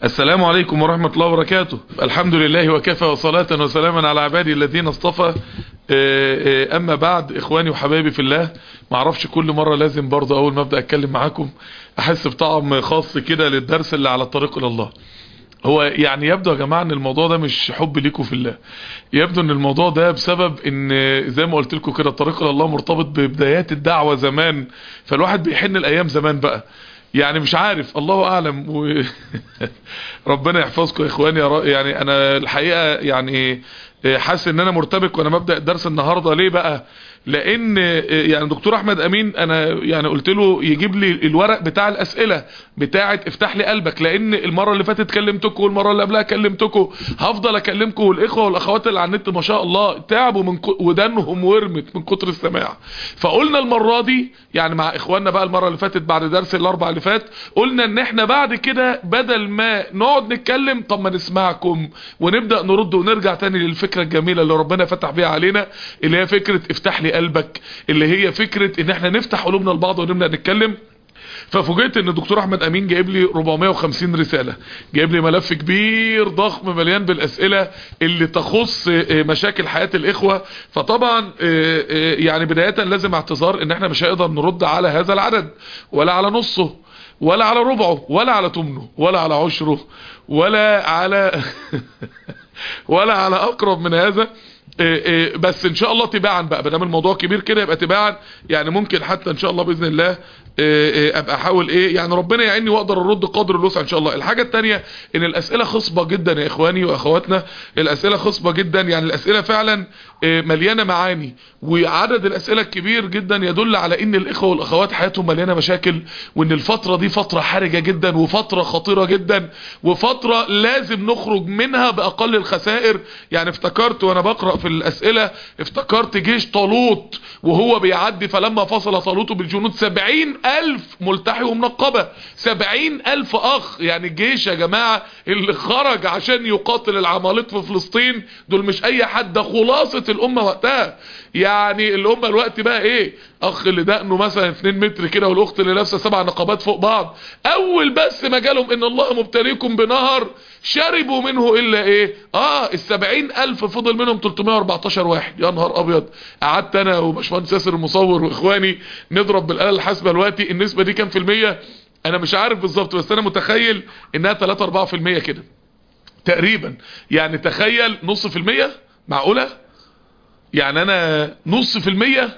السلام عليكم ورحمة الله وبركاته الحمد لله وكفى وصلاة وسلاما على عبادي الذين اصطفى اما بعد اخواني وحبايبي في الله معرفش كل مرة لازم برضه اول ما ابدأ اتكلم معاكم احس بطعم خاص كده للدرس اللي على الطريق الى الله هو يعني يبدو يا جماعة ان الموضوع ده مش حب ليكم في الله يبدو ان الموضوع ده بسبب ان زي ما قلت لكم كده الطريق الى الله مرتبط ببدايات الدعوة زمان فالواحد بيحن الايام زمان بقى يعني مش عارف الله اعلم و... ربنا يحفظكم يا اخواني يا رأي يعني انا الحقيقة يعني حاسس ان انا مرتبك وانا مبدأ الدرس النهاردة ليه بقى لان يعني دكتور احمد امين انا يعني قلت له يجيب لي الورق بتاع الاسئلة بتاعه افتح لي قلبك لان المرة اللي فاتت كلمتكم والمرة اللي قبلها كلمتكم هفضل اكلمكم والاخوة والاخوات اللي على النت ما شاء الله تعبوا من ك... ودانهم ورمت من كتر السماع فقلنا المرة دي يعني مع اخواننا بقى المرة اللي فاتت بعد درس الاربع اللي فات قلنا ان احنا بعد كده بدل ما نقعد نتكلم طب ما نسمعكم ونبدأ نرد ونرجع تاني للفكرة الجميلة اللي ربنا فتح بيها علينا اللي هي فكرة افتح لي قلبك اللي هي فكرة ان احنا نفتح قلوبنا لبعض ونبدأ نتكلم ففوجئت ان الدكتور احمد امين جايب لي 450 رسالة جايب لي ملف كبير ضخم مليان بالاسئلة اللي تخص مشاكل حياة الاخوة فطبعا يعني بداية لازم اعتذار ان احنا مش هنقدر نرد على هذا العدد ولا على نصه ولا على ربعه ولا على تمنه ولا على عشره ولا على ولا على اقرب من هذا بس ان شاء الله تباعا بقى بدل الموضوع كبير كده يبقى تباعا يعني ممكن حتى ان شاء الله باذن الله ابقى احاول ايه يعني ربنا يعيني واقدر ارد قدر الوسع ان شاء الله الحاجه الثانيه ان الاسئله خصبه جدا يا اخواني واخواتنا الاسئله خصبه جدا يعني الاسئله فعلا مليانه معاني وعدد الاسئله الكبير جدا يدل على ان الاخوه والاخوات حياتهم مليانه مشاكل وان الفتره دي فتره حرجه جدا وفتره خطيره جدا وفتره لازم نخرج منها باقل الخسائر يعني افتكرت وانا بقرا في الاسئله افتكرت جيش طالوت وهو بيعدي فلما فصل طالوت بالجنود سبعين الف ملتحي ومنقبة سبعين الف اخ يعني الجيش يا جماعة اللي خرج عشان يقاتل العمالقة في فلسطين دول مش اي حد ده خلاصة الامة وقتها يعني الامة الوقت بقى ايه اخ اللي دقنه مثلا 2 متر كده والاخت اللي لابسه سبع نقابات فوق بعض اول بس ما جالهم ان الله مبتليكم بنهر شربوا منه الا ايه اه السبعين الف فضل منهم 314 واحد يا نهار ابيض قعدت انا وباشمهندس ياسر المصور واخواني نضرب بالاله الحاسبه دلوقتي النسبه دي كام في الميه انا مش عارف بالظبط بس انا متخيل انها 3 4 في الميه كده تقريبا يعني تخيل نص في الميه معقوله يعني انا نص في الميه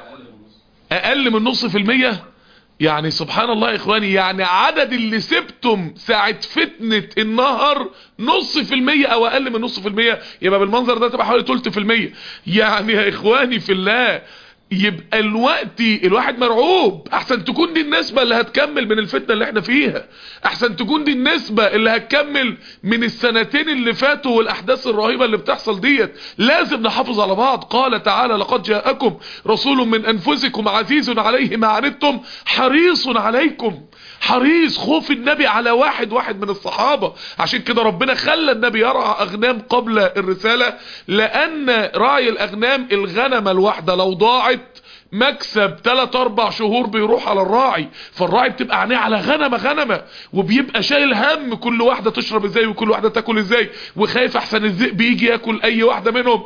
اقل من نص في المية يعني سبحان الله يا اخواني يعني عدد اللي سبتم ساعة فتنة النهر نص في المية او اقل من نص في المية يبقى بالمنظر ده تبقى حوالي تلت في المية يعني يا اخواني في الله يبقى الوقت الواحد مرعوب احسن تكون دي النسبة اللي هتكمل من الفتنة اللي احنا فيها احسن تكون دي النسبة اللي هتكمل من السنتين اللي فاتوا والاحداث الرهيبة اللي بتحصل ديت لازم نحافظ على بعض قال تعالى لقد جاءكم رسول من انفسكم عزيز عليه ما عنتم حريص عليكم حريص خوف النبي على واحد واحد من الصحابة عشان كده ربنا خلى النبي يرعى اغنام قبل الرسالة لان راعي الاغنام الغنمة الواحدة لو ضاعت مكسب 3 4 شهور بيروح على الراعي فالراعي بتبقى عينيه على غنمه غنمه وبيبقى شايل هم كل واحده تشرب ازاي وكل واحده تاكل ازاي وخايف احسن الذئب يجي ياكل اي واحده منهم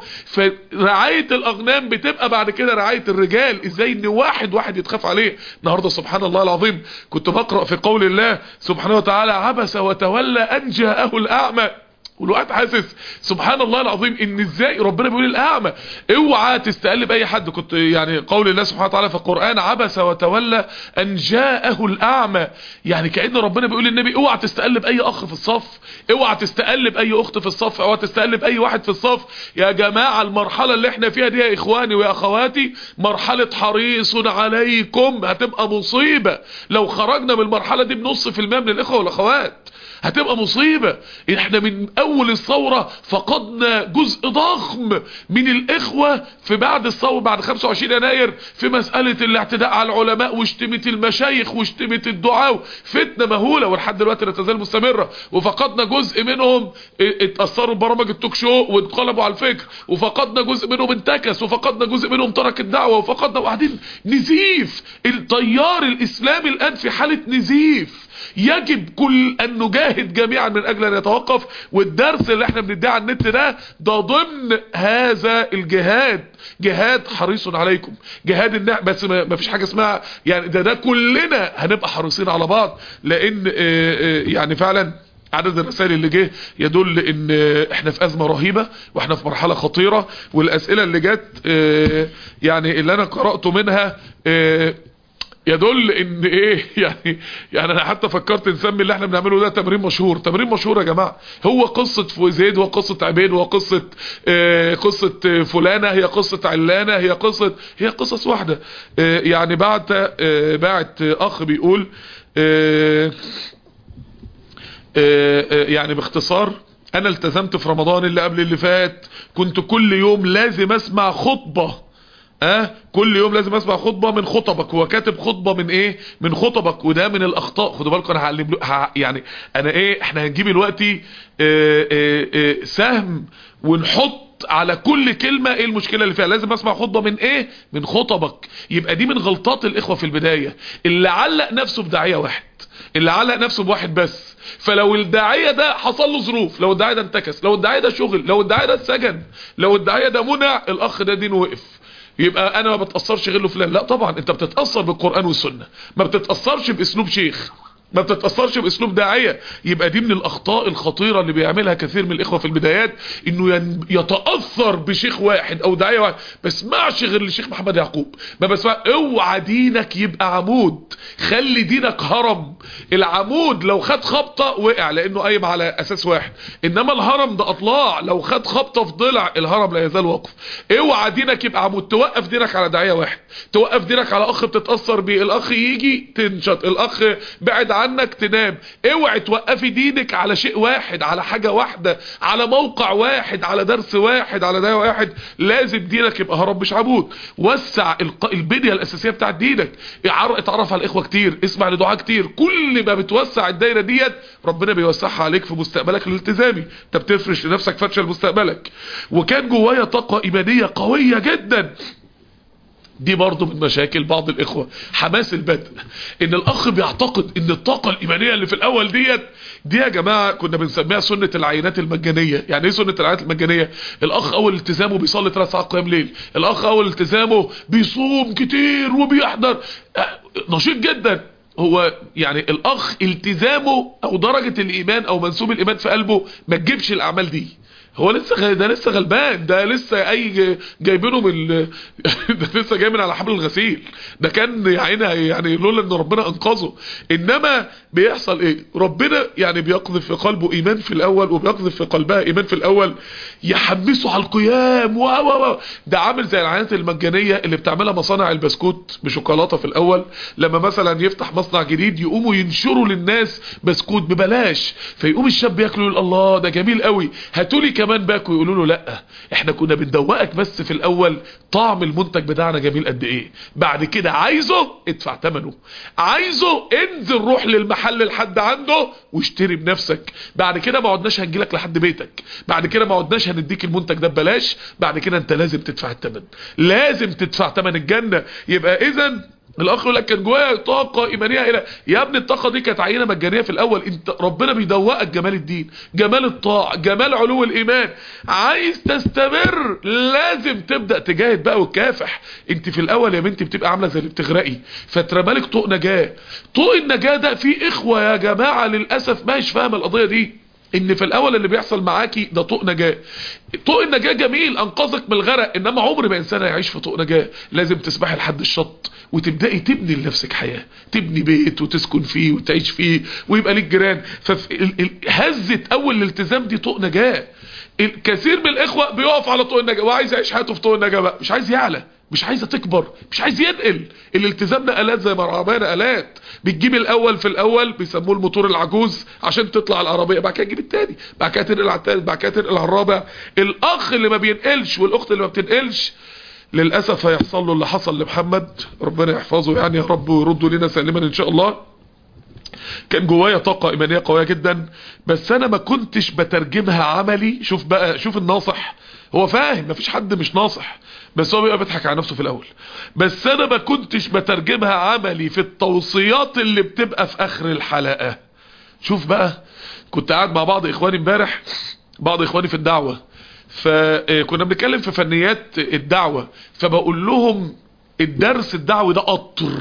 فرعايه الاغنام بتبقى بعد كده رعايه الرجال ازاي ان واحد واحد يتخاف عليه النهارده سبحان الله العظيم كنت بقرا في قول الله سبحانه وتعالى عبس وتولى ان جاءه الاعمى والوقت حاسس سبحان الله العظيم ان ازاي ربنا بيقول الاعمى اوعى تستقلب اي حد كنت يعني قول الله سبحانه وتعالى في القرآن عبس وتولى ان جاءه الاعمى يعني كأن ربنا بيقول للنبي اوعى تستقلب اي اخ في الصف اوعى تستقلب اي اخت في الصف اوعى تستقلب اي واحد في الصف يا جماعة المرحلة اللي احنا فيها دي يا اخواني ويا اخواتي مرحلة حريص عليكم هتبقى مصيبة لو خرجنا من المرحلة دي بنص في المية من الاخوة والاخوات هتبقى مصيبة احنا من اول الثورة فقدنا جزء ضخم من الاخوة في بعد الثورة بعد 25 يناير في مسألة الاعتداء على العلماء واشتمة المشايخ واشتمة الدعاء فتنة مهولة ولحد دلوقتي لا تزال مستمرة وفقدنا جزء منهم اتأثروا ببرامج التوك شو وانقلبوا على الفكر وفقدنا جزء منهم انتكس وفقدنا جزء منهم ترك الدعوة وفقدنا وبعدين نزيف التيار الاسلامي الان في حالة نزيف يجب كل ان نجاهد جميعا من اجل ان يتوقف والدرس اللي احنا بنديه على النت ده ده ضمن هذا الجهاد جهاد حريص عليكم جهاد النع بس ما فيش حاجة اسمها يعني ده ده كلنا هنبقى حريصين على بعض لان آه، آه، يعني فعلا عدد الرسائل اللي جه يدل ان احنا في ازمة رهيبة واحنا في مرحلة خطيرة والاسئلة اللي جت آه، يعني اللي انا قرأته منها آه، يدل ان ايه يعني يعني انا حتى فكرت نسمي اللي احنا بنعمله ده تمرين مشهور تمرين مشهور يا جماعه هو قصه فوزيد وقصه عبيد وقصه آه قصه فلانه هي قصه علانه هي قصه هي قصص واحده آه يعني بعت آه بعت اخ بيقول آه آه آه يعني باختصار انا التزمت في رمضان اللي قبل اللي فات كنت كل يوم لازم اسمع خطبه اه كل يوم لازم اسمع خطبة من خطبك هو كاتب خطبة من ايه من خطبك وده من الاخطاء خدوا بالكم انا هعلم ه... يعني انا ايه احنا هنجيب دلوقتي اه اه اه سهم ونحط على كل كلمة ايه المشكلة اللي فيها لازم اسمع خطبة من ايه من خطبك يبقى دي من غلطات الاخوة في البداية اللي علق نفسه بداعية واحد اللي علق نفسه بواحد بس فلو الداعية ده حصل له ظروف لو الداعية ده انتكس لو الداعية ده شغل لو الداعية ده اتسجن لو الداعية ده منع الاخ ده دينه وقف يبقى انا ما بتأثرش غير له فلان لا طبعا انت بتتأثر بالقرآن والسنة ما بتتأثرش باسلوب شيخ ما بتتأثرش باسلوب داعية يبقى دي من الاخطاء الخطيرة اللي بيعملها كثير من الاخوة في البدايات انه ين- يتأثر بشيخ واحد او داعية واحد بسمعش غير لشيخ محمد يعقوب ما بسمع اوعى دينك يبقى عمود خلي دينك هرم العمود لو خد خبطة وقع لانه قايم على اساس واحد انما الهرم ده اطلاع لو خد خبطة في ضلع الهرم لا يزال واقف اوعى دينك يبقى عمود توقف دينك على داعية واحد توقف دينك على اخ بتتأثر بيه الاخ يجي تنشط الاخ بعد عنك تنام اوعي توقفي دينك على شيء واحد على حاجة واحدة على موقع واحد على درس واحد على داعية واحد لازم دينك يبقى هرم مش عمود وسع الق- البنية الاساسية بتاعت دينك اعر- اتعرف على الاخوة كتير اسمع لدعاء كتير كل ما بتوسع الدايرة ديت ربنا بيوسعها عليك في مستقبلك الالتزامي انت بتفرش لنفسك فرشة لمستقبلك وكان جوايا طاقة ايمانية قوية جدا دي برضو من مشاكل بعض الاخوة حماس البدء ان الاخ بيعتقد ان الطاقة الايمانية اللي في الاول ديت دي يا جماعة كنا بنسميها سنة العينات المجانية يعني ايه سنة العينات المجانية الاخ اول التزامه بيصلي ثلاث ساعات قيام ليل الاخ اول التزامه بيصوم كتير وبيحضر آه، نشيط جدا هو يعني الاخ التزامه او درجة الايمان او منسوب الايمان في قلبه ما تجيبش الاعمال دي هو لسه غ... ده لسه غلبان ده لسه اي ج- جايبينه من ال... ده لسه جاي من على حبل الغسيل ده كان يعني يعني لولا ان ربنا انقذه انما بيحصل ايه ربنا يعني بيقذف في قلبه ايمان في الاول وبيقذف في قلبها ايمان في الاول يحمسه على القيام و و و ده عامل زي العينات المجانيه اللي بتعملها مصانع البسكوت بشوكولاته في الاول لما مثلا يفتح مصنع جديد يقوموا ينشروا للناس بسكوت ببلاش فيقوم الشاب ياكله يقول الله ده جميل قوي هاتوا لي كمان باكو يقولوا له لا احنا كنا بندوقك بس في الاول طعم المنتج بتاعنا جميل قد ايه بعد كده عايزه ادفع ثمنه عايزه انزل روح للمحل لحد عنده واشتري بنفسك بعد كده ما عدناش هنجيلك لحد بيتك بعد كده ما عدناش هنديك المنتج ده ببلاش بعد كده انت لازم تدفع الثمن لازم تدفع ثمن الجنة يبقى اذا الاخ يقول لك كان جوايا طاقه ايمانيه الى يا ابني الطاقه دي كانت عينه مجانيه في الاول انت ربنا بيدوقك جمال الدين جمال الطاعه جمال علو الايمان عايز تستمر لازم تبدا تجاهد بقى وتكافح انت في الاول يا بنتي بتبقى عامله زي اللي بتغرقي فترمالك طوق نجاه طوق النجاه ده في اخوه يا جماعه للاسف ما هيش فاهمه القضيه دي ان في الاول اللي بيحصل معاكي ده طوق نجاة طوق النجاة جميل انقذك من الغرق انما عمر ما انسان هيعيش في طوق نجاة لازم تسبحي لحد الشط وتبدأي تبني لنفسك حياة تبني بيت وتسكن فيه وتعيش فيه ويبقى ليك جيران فهزة اول الالتزام دي طوق نجاة الكثير من الاخوة بيقف على طوق النجاة وعايز يعيش حياته في طوق النجاة بقى مش عايز يعلى مش عايزه تكبر مش عايز ينقل الالتزام ده الات زي ما العربيه الات بتجيب الاول في الاول بيسموه الموتور العجوز عشان تطلع العربيه بعد كده تجيب التاني بعد كده تنقل على التالت بعد كده تنقل على الرابع الاخ اللي ما بينقلش والاخت اللي ما بتنقلش للاسف هيحصل له اللي حصل لمحمد ربنا يحفظه يعني يا رب ويرده لنا سالما ان شاء الله كان جوايا طاقة ايمانية قوية جدا بس انا ما كنتش بترجمها عملي شوف بقى شوف الناصح هو فاهم مفيش حد مش ناصح بس هو بيبقى بيضحك على نفسه في الاول بس انا ما كنتش بترجمها عملي في التوصيات اللي بتبقى في اخر الحلقة شوف بقى كنت قاعد مع بعض اخواني امبارح بعض اخواني في الدعوة فكنا بنتكلم في فنيات الدعوة فبقول لهم الدرس الدعوي ده قطر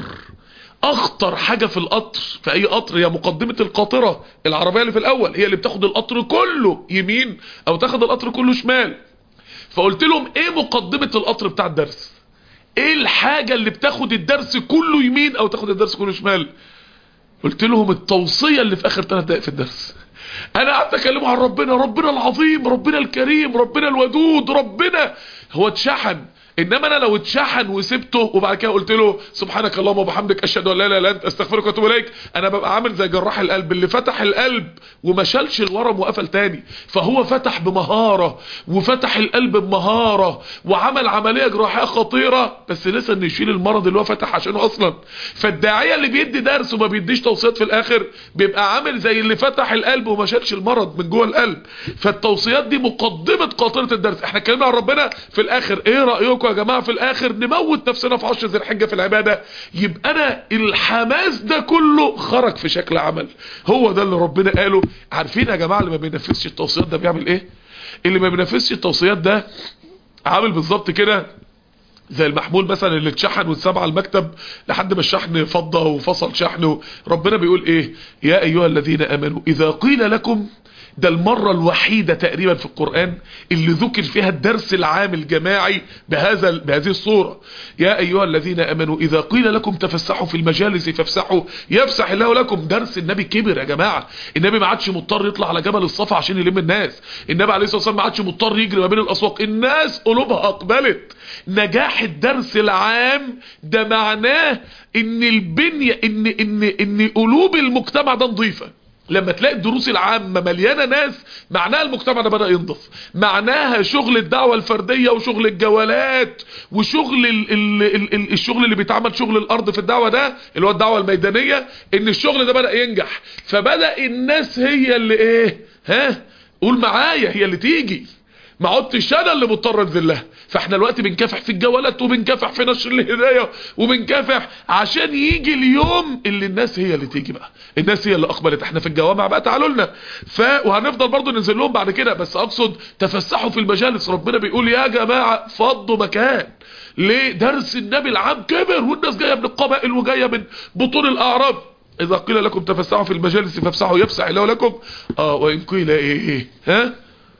اخطر حاجة في القطر في اي قطر هي مقدمة القاطرة العربية اللي في الاول هي اللي بتاخد القطر كله يمين او تاخد القطر كله شمال فقلت لهم ايه مقدمة القطر بتاع الدرس ايه الحاجة اللي بتاخد الدرس كله يمين او تاخد الدرس كله شمال قلت لهم التوصية اللي في اخر ثلاث دقائق في الدرس انا قعدت اكلمه عن ربنا ربنا العظيم ربنا الكريم ربنا الودود ربنا هو اتشحن انما انا لو اتشحن وسبته وبعد كده قلت له سبحانك اللهم وبحمدك اشهد ان لا اله الا انت استغفرك واتوب اليك انا ببقى عامل زي جراح القلب اللي فتح القلب وما شالش الورم وقفل تاني فهو فتح بمهاره وفتح القلب بمهاره وعمل عمليه جراحيه خطيره بس لسه انه يشيل المرض اللي هو فتح عشانه اصلا فالداعيه اللي بيدي درس وما بيديش توصيات في الاخر بيبقى عامل زي اللي فتح القلب وما شالش المرض من جوه القلب فالتوصيات دي مقدمه قاطره الدرس احنا اتكلمنا عن ربنا في الاخر ايه رايكم يا جماعة في الاخر نموت نفسنا في عشر ذي الحجة في العبادة يبقى انا الحماس ده كله خرج في شكل عمل هو ده اللي ربنا قاله عارفين يا جماعة اللي ما بينفذش التوصيات ده بيعمل ايه اللي ما بينفذش التوصيات ده عامل بالظبط كده زي المحمول مثلا اللي اتشحن واتساب على المكتب لحد ما الشحن فضى وفصل شحنه ربنا بيقول ايه يا ايها الذين امنوا اذا قيل لكم ده المرة الوحيدة تقريبا في القرآن اللي ذكر فيها الدرس العام الجماعي بهذا بهذه الصورة يا أيها الذين أمنوا إذا قيل لكم تفسحوا في المجالس فافسحوا يفسح الله لكم درس النبي كبر يا جماعة النبي ما عادش مضطر يطلع على جبل الصفا عشان يلم الناس النبي عليه الصلاة والسلام ما عادش مضطر يجري ما بين الأسواق الناس قلوبها أقبلت نجاح الدرس العام ده معناه ان البنية ان ان ان قلوب المجتمع ده نظيفه لما تلاقي الدروس العامة مليانة ناس معناها المجتمع ده بدأ ينضف معناها شغل الدعوة الفردية وشغل الجولات وشغل ال ال ال ال الشغل اللي بيتعمل شغل الأرض في الدعوة ده اللي هو الدعوة الميدانية ان الشغل ده بدأ ينجح فبدأ الناس هي اللي ايه ها قول معايا هي اللي تيجي ما عدتش انا اللي مضطر انزل لها فاحنا دلوقتي بنكافح في الجولات وبنكافح في نشر الهدايه وبنكافح عشان يجي اليوم اللي الناس هي اللي تيجي بقى الناس هي اللي اقبلت احنا في الجوامع بقى تعالوا لنا ف وهنفضل برضو ننزل لهم بعد كده بس اقصد تفسحوا في المجالس ربنا بيقول يا جماعه فضوا مكان ليه درس النبي العام كبر والناس جايه من القبائل وجايه من بطون الاعراب اذا قيل لكم تفسحوا في المجالس فافسحوا يفسح الله لكم اه وان قيل ايه ايه ها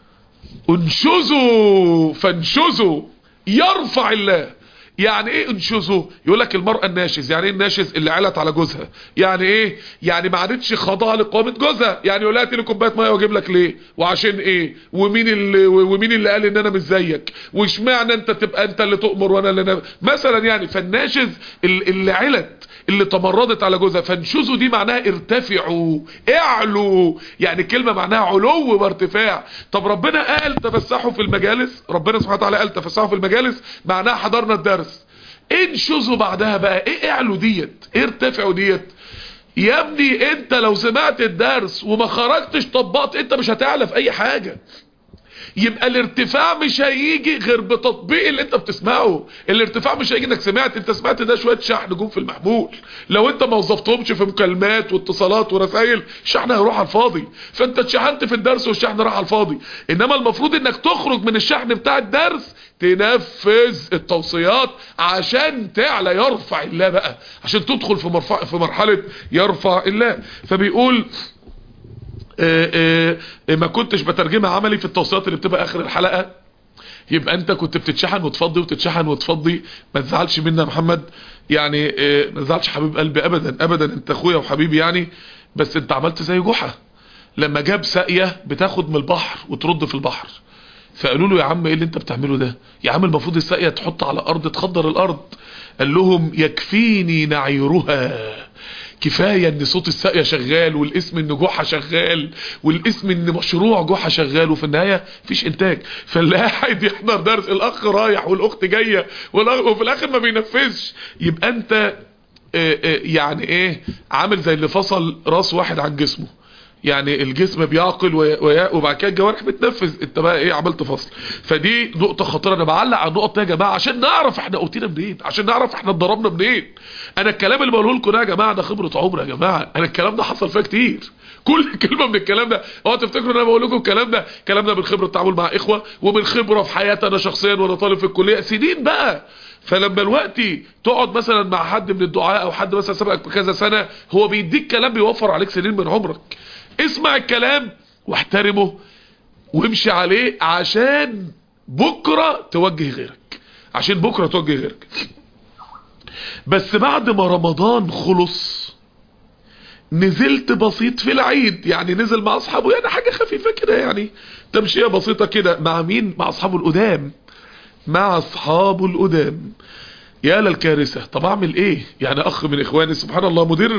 انشزوا فانشزوا يرفع الله يعني ايه انشزوا يقول لك المرأة الناشز يعني ايه الناشز اللي علت على جوزها يعني ايه يعني ما عادتش خاضعه لقوامة جوزها يعني يقول لها هاتي لي كوبايه ميه واجيب لك ليه وعشان ايه ومين اللي ومين اللي قال ان انا مش زيك واشمعنى انت تبقى انت اللي تؤمر وانا اللي أنا مثلا يعني فالناشز اللي علت اللي تمردت على جوزها فانشزوا دي معناها ارتفعوا اعلوا يعني كلمة معناها علو وارتفاع طب ربنا قال تفسحوا في المجالس ربنا سبحانه وتعالى قال تفسحوا في المجالس معناها حضرنا الدرس انشزوا بعدها بقى ايه اعلوا ديت ايه ارتفعوا ديت يا ابني انت لو سمعت الدرس وما خرجتش طبقت انت مش هتعلى في اي حاجة يبقى الارتفاع مش هيجي غير بتطبيق اللي انت بتسمعه الارتفاع مش هيجي انك سمعت انت سمعت ده شوية شحن جم في المحمول لو انت ما وظفتهمش في مكالمات واتصالات ورسائل الشحن هيروح على الفاضي فانت اتشحنت في الدرس والشحن راح على الفاضي انما المفروض انك تخرج من الشحن بتاع الدرس تنفذ التوصيات عشان تعلى يرفع الله بقى عشان تدخل في, مرفع في مرحلة يرفع الله فبيقول آآ آآ ما كنتش بترجمها عملي في التوصيات اللي بتبقى اخر الحلقة يبقى انت كنت بتتشحن وتفضي وتتشحن وتفضي ما تزعلش منا يا محمد يعني ما تزعلش حبيب قلبي ابدا ابدا انت اخويا وحبيبي يعني بس انت عملت زي جحا لما جاب ساقية بتاخد من البحر وترد في البحر فقالوا له يا عم ايه اللي انت بتعمله ده يا عم المفروض الساقية تحط على ارض تخضر الارض قال لهم يكفيني نعيرها كفاية ان صوت الساقية شغال والاسم ان جحا شغال والاسم ان مشروع جحا شغال وفي النهاية مفيش انتاج فاللي قاعد يحضر درس الاخ رايح والاخت جاية وفي الاخر ما بينفذش يبقى انت اه اه يعني ايه عامل زي اللي فصل راس واحد عن جسمه يعني الجسم بيعقل وي- وي- وبعد كده الجوارح بتنفذ انت بقى ايه عملت فصل فدي نقطه خطيره انا بعلق على النقط دي يا جماعه عشان نعرف احنا اوتينا منين عشان نعرف احنا اتضربنا منين انا الكلام اللي بقوله لكم ده يا جماعه ده خبره عمر يا جماعه انا الكلام ده حصل فيها كتير كل كلمه من الكلام ده اوعوا تفتكروا ان انا بقول لكم الكلام ده الكلام ده من خبره التعامل مع اخوه ومن خبره في حياتي انا شخصيا وانا طالب في الكليه سنين بقى فلما الوقت تقعد مثلا مع حد من الدعاء او حد مثلا سبقك بكذا سنه هو بيديك كلام بيوفر عليك سنين من عمرك اسمع الكلام واحترمه وامشي عليه عشان بكره توجه غيرك عشان بكره توجه غيرك بس بعد ما رمضان خلص نزلت بسيط في العيد يعني نزل مع اصحابه يعني حاجه خفيفه كده يعني تمشيه بسيطه كده مع مين مع اصحابه القدام مع اصحابه القدام يا للكارثه طب اعمل ايه يعني اخ من اخواني سبحان الله مدير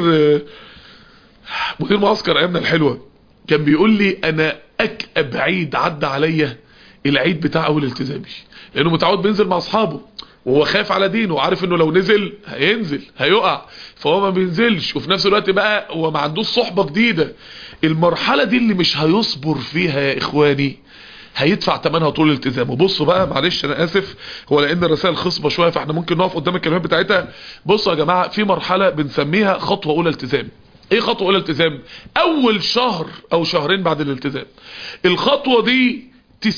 مدير معسكر ايامنا الحلوه كان بيقول لي انا اكأب عيد عدى عليا العيد بتاع اول التزامي لانه متعود بينزل مع اصحابه وهو خايف على دينه وعارف انه لو نزل هينزل هيقع فهو ما بينزلش وفي نفس الوقت بقى هو ما عندوش صحبة جديدة المرحلة دي اللي مش هيصبر فيها يا اخواني هيدفع ثمنها طول التزامه بصوا بقى معلش انا اسف هو لان الرسائل خصبه شويه فاحنا ممكن نقف قدام الكلمات بتاعتها بصوا يا جماعه في مرحله بنسميها خطوه اولى التزام ايه خطوه اولى التزام اول شهر او شهرين بعد الالتزام الخطوه دي 90%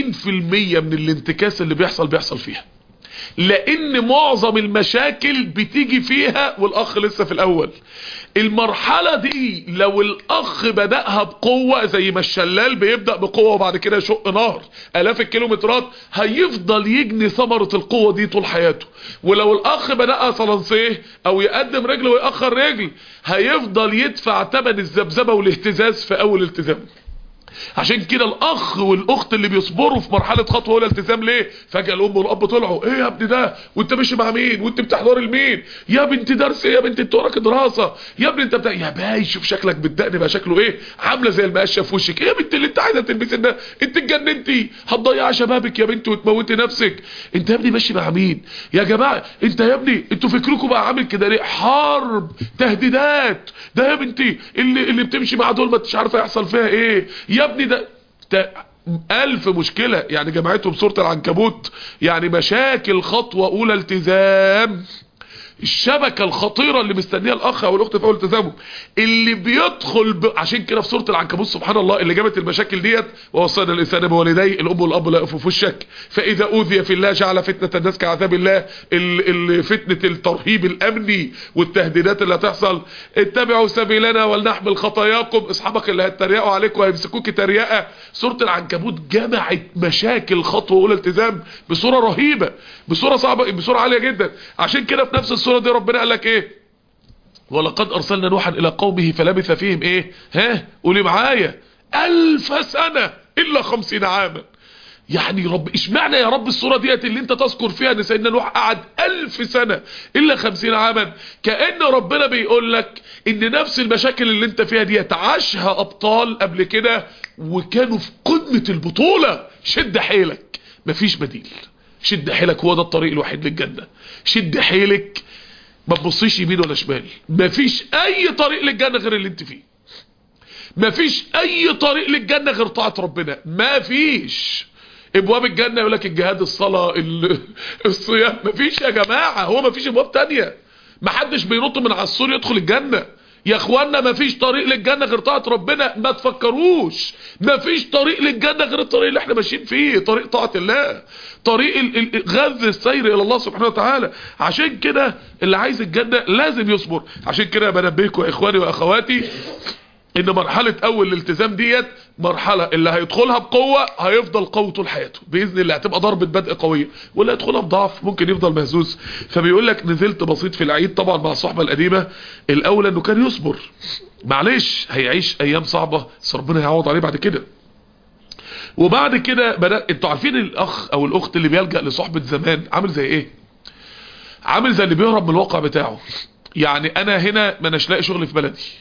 من الانتكاس اللي بيحصل بيحصل فيها لان معظم المشاكل بتيجي فيها والاخ لسه في الاول المرحلة دي لو الاخ بدأها بقوة زي ما الشلال بيبدأ بقوة وبعد كده يشق نهر الاف الكيلومترات هيفضل يجني ثمرة القوة دي طول حياته ولو الاخ بدأها صلنسيه او يقدم رجل ويأخر رجل هيفضل يدفع ثمن الذبذبة والاهتزاز في اول التزام عشان كده الاخ والاخت اللي بيصبروا في مرحله خطوه اولى التزام ليه فجاه الام والاب طلعوا ايه يا ابني ده وانت ماشي مع مين وانت بتحضر لمين يا بنت درس إيه يا بنت انت وراك دراسه يا ابني انت بتاع يا باي شوف شكلك بالدقن بقى شكله ايه عامله زي المقشه في وشك ايه يا بنت اللي انت عايزه تلبسي ده انت اتجننتي هتضيعي شبابك يا بنت وتموتي نفسك انت يا ابني ماشي مع مين يا جماعه انت يا ابني انتوا فكركم بقى عامل كده ليه حرب تهديدات ده يا بنتي اللي اللي بتمشي مع دول ما انتش عارفه يحصل فيها ايه يا ابني ده ده ألف مشكلة يعني جمعتهم سورة العنكبوت يعني مشاكل خطوة أولى التزام الشبكة الخطيرة اللي مستنيها الأخ أو الأخت في أول التزامه اللي بيدخل ب... عشان كده في سورة العنكبوت سبحان الله اللي جابت المشاكل ديت ووصينا الإنسان بوالديه الأم والأب لا يقفوا في الشك فإذا أوذي في الله جعل فتنة الناس كعذاب الله ال... ال... فتنة الترهيب الأمني والتهديدات اللي هتحصل اتبعوا سبيلنا ولنحمل خطاياكم أصحابك اللي هيتريقوا عليك وهيمسكوك تريقة سورة العنكبوت جمعت مشاكل خطوة أولى التزام بصورة رهيبة بصورة صعبة بصورة عالية جدا عشان كده في نفس السورة دي ربنا قال لك ايه ولقد ارسلنا نوحا الى قومه فلبث فيهم ايه ها قولي معايا الف سنة الا خمسين عاما يعني رب اشمعنى يا رب الصورة ديت اللي انت تذكر فيها ان سيدنا نوح قعد الف سنة الا خمسين عاما كأن ربنا بيقول لك ان نفس المشاكل اللي انت فيها ديت عاشها ابطال قبل كده وكانوا في قمة البطولة شد حيلك مفيش بديل شد حيلك هو ده الطريق الوحيد للجنة شد حيلك ما تبصيش يمين ولا شمال مفيش اي طريق للجنة غير اللي انت فيه مفيش اي طريق للجنة غير طاعة ربنا مفيش ابواب الجنة يقول لك الجهاد الصلاة الصيام مفيش يا جماعة هو مفيش ابواب تانية محدش بينط من على السور يدخل الجنة يا اخوانا مفيش طريق للجنة غير طاعة ربنا ما تفكروش مفيش طريق للجنة غير الطريق اللي احنا ماشيين فيه طريق طاعة الله طريق غذ السير الى الله سبحانه وتعالى عشان كده اللي عايز الجنة لازم يصبر عشان كده بنبهكم يا اخواني واخواتي ان مرحلة اول الالتزام ديت مرحلة اللي هيدخلها بقوة هيفضل قوي طول حياته باذن الله هتبقى ضربة بدء قوية واللي هيدخلها بضعف ممكن يفضل مهزوز فبيقول لك نزلت بسيط في العيد طبعا مع الصحبة القديمة الاول انه كان يصبر معلش هيعيش ايام صعبة بس ربنا هيعوض عليه بعد كده وبعد كده بدأ انتوا عارفين الاخ او الاخت اللي بيلجأ لصحبة زمان عامل زي ايه عامل زي اللي بيهرب من الواقع بتاعه يعني انا هنا ما اناش لاقي شغل في بلدي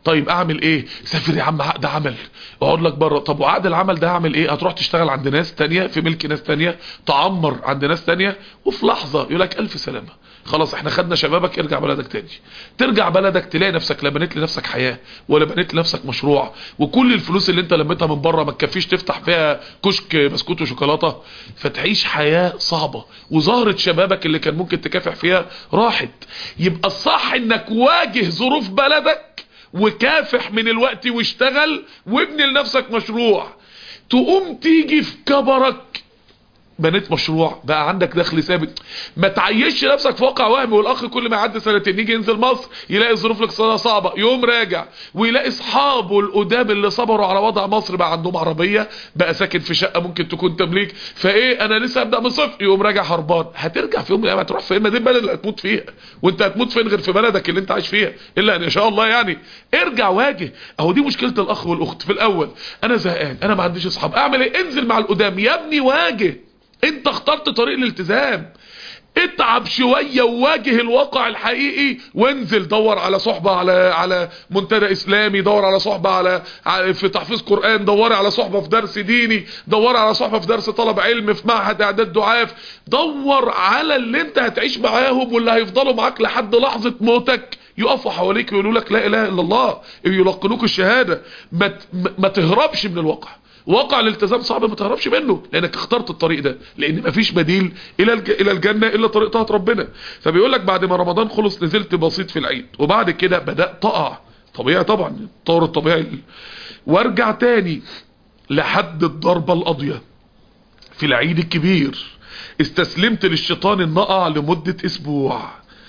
طيب اعمل ايه سافر يا عم عقد عمل اقعد لك بره طب وعقد العمل ده هعمل ايه هتروح تشتغل عند ناس تانية في ملك ناس تانية تعمر عند ناس تانية وفي لحظة يقول لك الف سلامة خلاص احنا خدنا شبابك ارجع بلدك تاني ترجع بلدك تلاقي نفسك لا بنيت لنفسك حياة ولا بنيت لنفسك مشروع وكل الفلوس اللي انت لميتها من بره ما تكفيش تفتح فيها كشك بسكوت وشوكولاته فتعيش حياة صعبة وظهرت شبابك اللي كان ممكن تكافح فيها راحت يبقى الصح انك واجه ظروف بلدك وكافح من الوقت واشتغل وابني لنفسك مشروع تقوم تيجي في كبرك بنيت مشروع بقى عندك دخل ثابت ما تعيش نفسك في واقع وهمي والاخ كل ما يعدي سنتين يجي ينزل مصر يلاقي الظروف الاقتصاديه صعبه يقوم راجع ويلاقي اصحابه القدام اللي صبروا على وضع مصر بقى عندهم عربيه بقى ساكن في شقه ممكن تكون تمليك فايه انا لسه ابدا من صفر يقوم راجع هربان هترجع في يوم من الايام هتروح فين ما دي البلد اللي هتموت فيها وانت هتموت فين غير في بلدك اللي انت عايش فيها الا ان شاء الله يعني ارجع واجه اهو دي مشكله الاخ والاخت في الاول انا زهقان انا ما عنديش اصحاب اعمل ايه انزل مع القدام يا ابني واجه انت اخترت طريق الالتزام اتعب شوية وواجه الواقع الحقيقي وانزل دور على صحبة على على منتدى اسلامي دور على صحبة على, على في تحفيظ قرآن دور على صحبة في درس ديني دور على صحبة في درس طلب علم في معهد اعداد دعاف دور على اللي انت هتعيش معاهم واللي هيفضلوا معاك لحد لحظة موتك يقفوا حواليك ويقولوا لك لا اله الا الله يلقنوك الشهادة ما, ما تهربش من الواقع واقع الالتزام صعب ما تهربش منه لانك اخترت الطريق ده لان مفيش بديل الى الى الجنه الا طريق طاعه ربنا فبيقول لك بعد ما رمضان خلص نزلت بسيط في العيد وبعد كده بدات اقع طبيعي طبعا الطور الطبيعي وارجع تاني لحد الضربه القاضيه في العيد الكبير استسلمت للشيطان ان اقع لمده اسبوع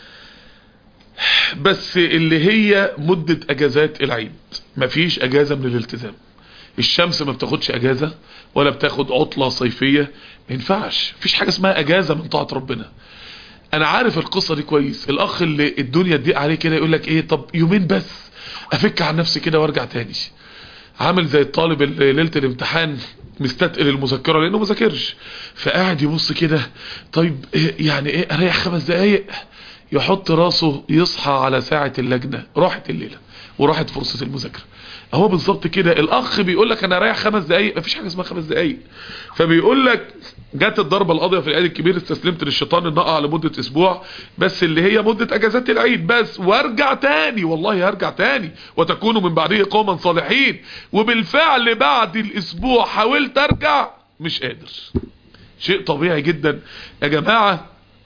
بس اللي هي مده اجازات العيد مفيش اجازه من الالتزام الشمس ما بتاخدش اجازة ولا بتاخد عطلة صيفية ما ينفعش مفيش حاجة اسمها اجازة من طاعة ربنا انا عارف القصة دي كويس الاخ اللي الدنيا تضيق عليه كده يقول لك ايه طب يومين بس افك عن نفسي كده وارجع تاني عامل زي الطالب اللي ليله الامتحان مستثقل المذكره لانه ما ذاكرش فقاعد يبص كده طيب إيه يعني ايه اريح خمس دقايق يحط راسه يصحى على ساعة اللجنة راحت الليلة وراحت فرصة المذاكرة هو بالظبط كده الاخ بيقول لك انا رايح خمس دقايق مفيش حاجه اسمها خمس دقايق فبيقول لك جت الضربه القاضيه في العيد الكبير استسلمت للشيطان ان اقع لمده اسبوع بس اللي هي مده اجازات العيد بس وارجع تاني والله هرجع تاني وتكونوا من بعده قوما صالحين وبالفعل بعد الاسبوع حاولت ارجع مش قادر شيء طبيعي جدا يا جماعه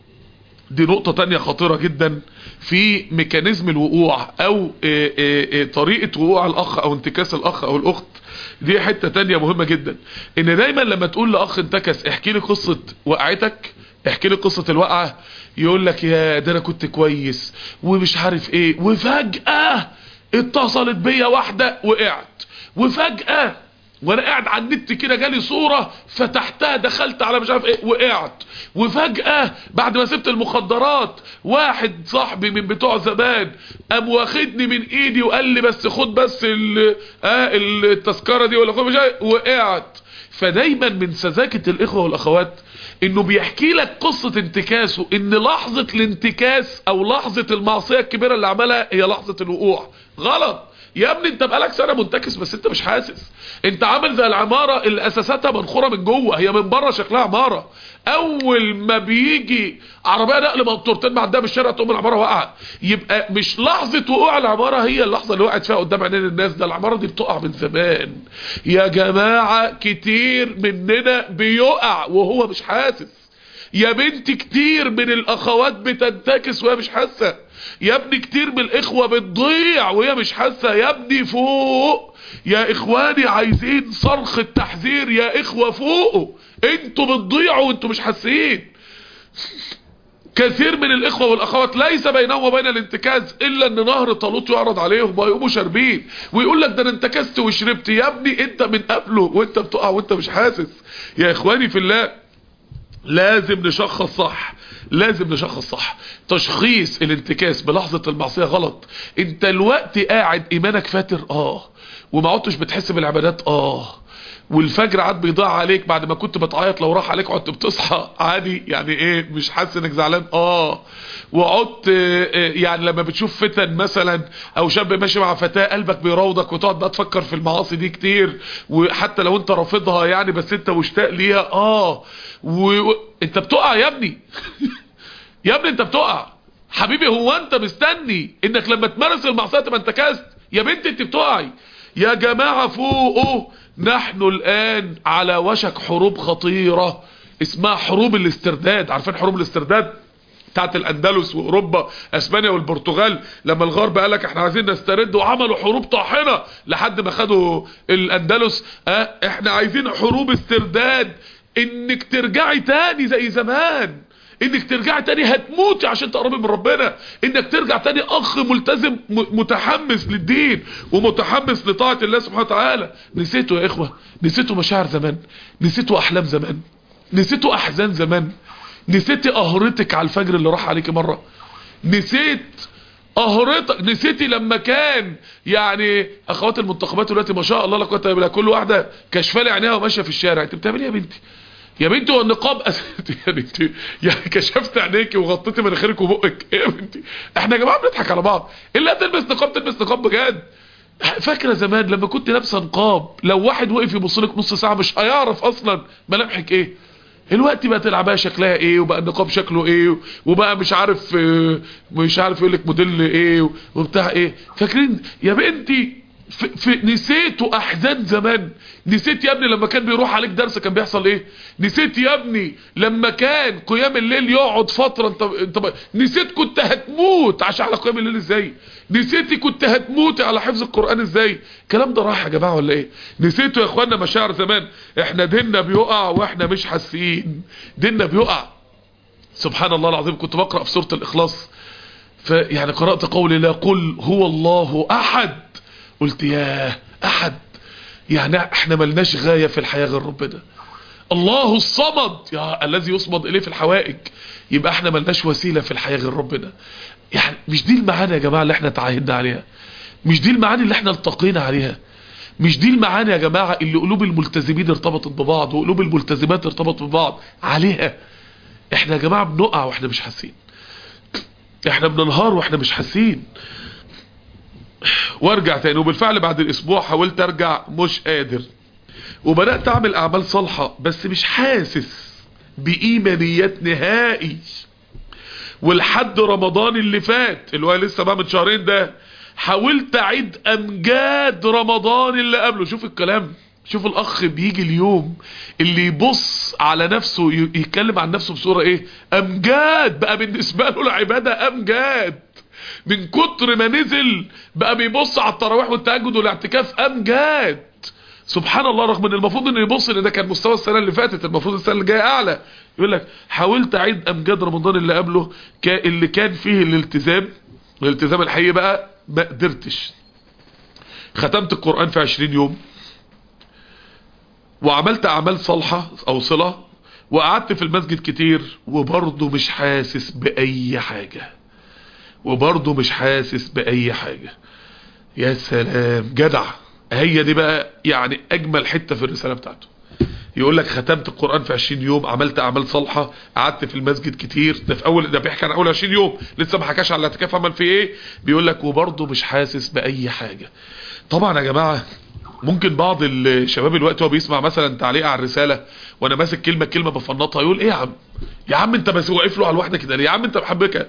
دي نقطة تانية خطيرة جدا في ميكانيزم الوقوع او إيه إيه إيه طريقة وقوع الاخ او انتكاس الاخ او الاخت دي حتة تانية مهمة جدا ان دايما لما تقول لاخ انتكس احكي لي قصة وقعتك احكي لي قصة الوقعة يقول لك يا ده انا كنت كويس ومش عارف ايه وفجأة اتصلت بيا واحدة وقعت وفجأة وانا قاعد على النت كده جالي صورة فتحتها دخلت على مش عارف ايه وقعت وفجأة بعد ما سبت المخدرات واحد صاحبي من بتوع زمان قام واخدني من ايدي وقال لي بس خد بس ال اه التذكرة دي ولا خد مش عارف وقعت فدايما من سذاكة الاخوة والاخوات انه بيحكي لك قصة انتكاسه ان لحظة الانتكاس او لحظة المعصية الكبيرة اللي عملها هي لحظة الوقوع غلط يا ابني انت بقالك سنة منتكس بس انت مش حاسس انت عامل زي العمارة اللي اساساتها منخورة من جوه هي من بره شكلها عمارة اول ما بيجي عربية نقل منطورتين معدها بالشارع تقوم العمارة واقعة يبقى مش لحظة وقوع العمارة هي اللحظة اللي وقعت فيها قدام عينين الناس ده العمارة دي بتقع من زمان يا جماعة كتير مننا بيقع وهو مش حاسس يا بنت كتير من الاخوات بتنتكس وهي مش حاسه يا ابني كتير من الاخوة بتضيع وهي مش حاسة يا ابني فوق يا اخواني عايزين صرخ التحذير يا اخوة فوقوا انتوا بتضيعوا وانتوا مش حاسين كثير من الاخوة والاخوات ليس بينهم وبين الانتكاس الا ان نهر طالوت يعرض عليهم ويقوموا شاربين ويقول لك ده انا انتكست وشربت يا ابني انت من قبله وانت بتقع وانت مش حاسس يا اخواني في الله لازم نشخص صح لازم نشخص صح تشخيص الانتكاس بلحظة المعصية غلط انت الوقت قاعد ايمانك فاتر اه وما عدتش بتحس بالعبادات اه والفجر عاد بيضيع عليك بعد ما كنت بتعيط لو راح عليك عدت بتصحى عادي يعني ايه مش حاسس انك زعلان اه وعدت آه، آه، يعني لما بتشوف فتن مثلا او شاب ماشي مع فتاة قلبك بيراودك وتقعد بقى تفكر في المعاصي دي كتير وحتى لو انت رافضها يعني بس انت مشتاق ليها اه وانت بتقع يا ابني يا ابني انت بتقع حبيبي هو انت مستني انك لما تمارس المعصيه تبقى انت كست يا بنتي انت بتقعي يا جماعه فوقوا نحن الان على وشك حروب خطيره اسمها حروب الاسترداد عارفين حروب الاسترداد بتاعت الاندلس واوروبا اسبانيا والبرتغال لما الغرب قال لك احنا عايزين نسترد وعملوا حروب طاحنه لحد ما خدوا الاندلس اه احنا عايزين حروب استرداد انك ترجعي تاني زي زمان انك ترجع تاني هتموتي عشان تقربي من ربنا انك ترجع تاني اخ ملتزم م- متحمس للدين ومتحمس لطاعة الله سبحانه وتعالى نسيتوا يا اخوة نسيتوا مشاعر زمان نسيتوا احلام زمان نسيتوا احزان زمان نسيتي قهرتك على الفجر اللي راح عليكي مرة نسيت قهرتك نسيتي لما كان يعني اخوات المنتخبات دلوقتي ما شاء الله لا قوه الا بالله كل واحده كشفه لي عينيها وماشيه في الشارع انت بتعملي ايه يا بنتي يا بنتي هو النقاب أس... يعني انت يعني كشفت عينيكي وغطيتي مناخيرك وبقك ايه يا بنتي احنا يا جماعه بنضحك على بعض الا تلبس نقاب تلبس نقاب بجد فاكره زمان لما كنت لابسه نقاب لو واحد وقف يبص لك نص ساعه مش هيعرف اصلا ملامحك ايه الوقت بقت العبايه شكلها ايه وبقى النقاب شكله ايه وبقى مش عارف اه، مش عارف يقول لك موديل ايه وبتاع ايه فاكرين يا بنتي في, في نسيتوا احزان زمان نسيت يا ابني لما كان بيروح عليك درس كان بيحصل ايه نسيت يا ابني لما كان قيام الليل يقعد فتره انت انت نسيت كنت هتموت عشان على قيام الليل ازاي نسيتي كنت هتموتي على حفظ القران ازاي الكلام ده راح يا جماعه ولا ايه نسيتوا يا اخوانا مشاعر زمان احنا ديننا بيقع واحنا مش حاسين ديننا بيقع سبحان الله العظيم كنت بقرا في سوره الاخلاص فيعني قرات قول الله قل هو الله احد قلت ياه احد يعني احنا ملناش غاية في الحياة غير ربنا الله الصمد يا الذي يصمد اليه في الحوائج يبقى احنا ملناش وسيلة في الحياة غير ربنا يعني مش دي المعاني يا جماعة اللي احنا تعاهدنا عليها مش دي المعاني اللي احنا التقينا عليها مش دي المعاني يا جماعة اللي قلوب الملتزمين ارتبطت ببعض وقلوب الملتزمات ارتبطت ببعض عليها احنا يا جماعة بنقع واحنا مش حاسين احنا بننهار واحنا مش حاسين وارجع تاني وبالفعل بعد الاسبوع حاولت ارجع مش قادر وبدأت اعمل اعمال صالحة بس مش حاسس بايمانيات نهائي ولحد رمضان اللي فات اللي هو لسه بقى من شهرين ده حاولت اعيد امجاد رمضان اللي قبله شوف الكلام شوف الاخ بيجي اليوم اللي يبص على نفسه ي- يتكلم عن نفسه بصورة ايه امجاد بقى بالنسبة له العبادة امجاد من كتر ما نزل بقى بيبص على التراويح والتهجد والاعتكاف امجاد سبحان الله رغم ان المفروض انه يبص ان ده كان مستوى السنه اللي فاتت المفروض السنه اللي جايه اعلى يقول لك حاولت اعيد امجاد رمضان اللي قبله كا- اللي كان فيه الالتزام الالتزام الحقيقي بقى ما قدرتش ختمت القران في 20 يوم وعملت اعمال صالحه او صله وقعدت في المسجد كتير وبرضه مش حاسس باي حاجه وبرضه مش حاسس بأي حاجة يا سلام جدع هي دي بقى يعني أجمل حتة في الرسالة بتاعته يقول لك ختمت القرآن في 20 يوم عملت أعمال صالحة قعدت في المسجد كتير ده في أول ده بيحكي عن أول 20 يوم لسه ما حكاش على الاعتكاف عمل فيه إيه بيقول لك وبرضه مش حاسس بأي حاجة طبعا يا جماعة ممكن بعض الشباب الوقت هو بيسمع مثلا تعليق على الرسالة وانا ماسك كلمة كلمة بفنطها يقول ايه يا عم يا عم انت بس واقف له على الواحدة كده ليه يا عم انت محبكة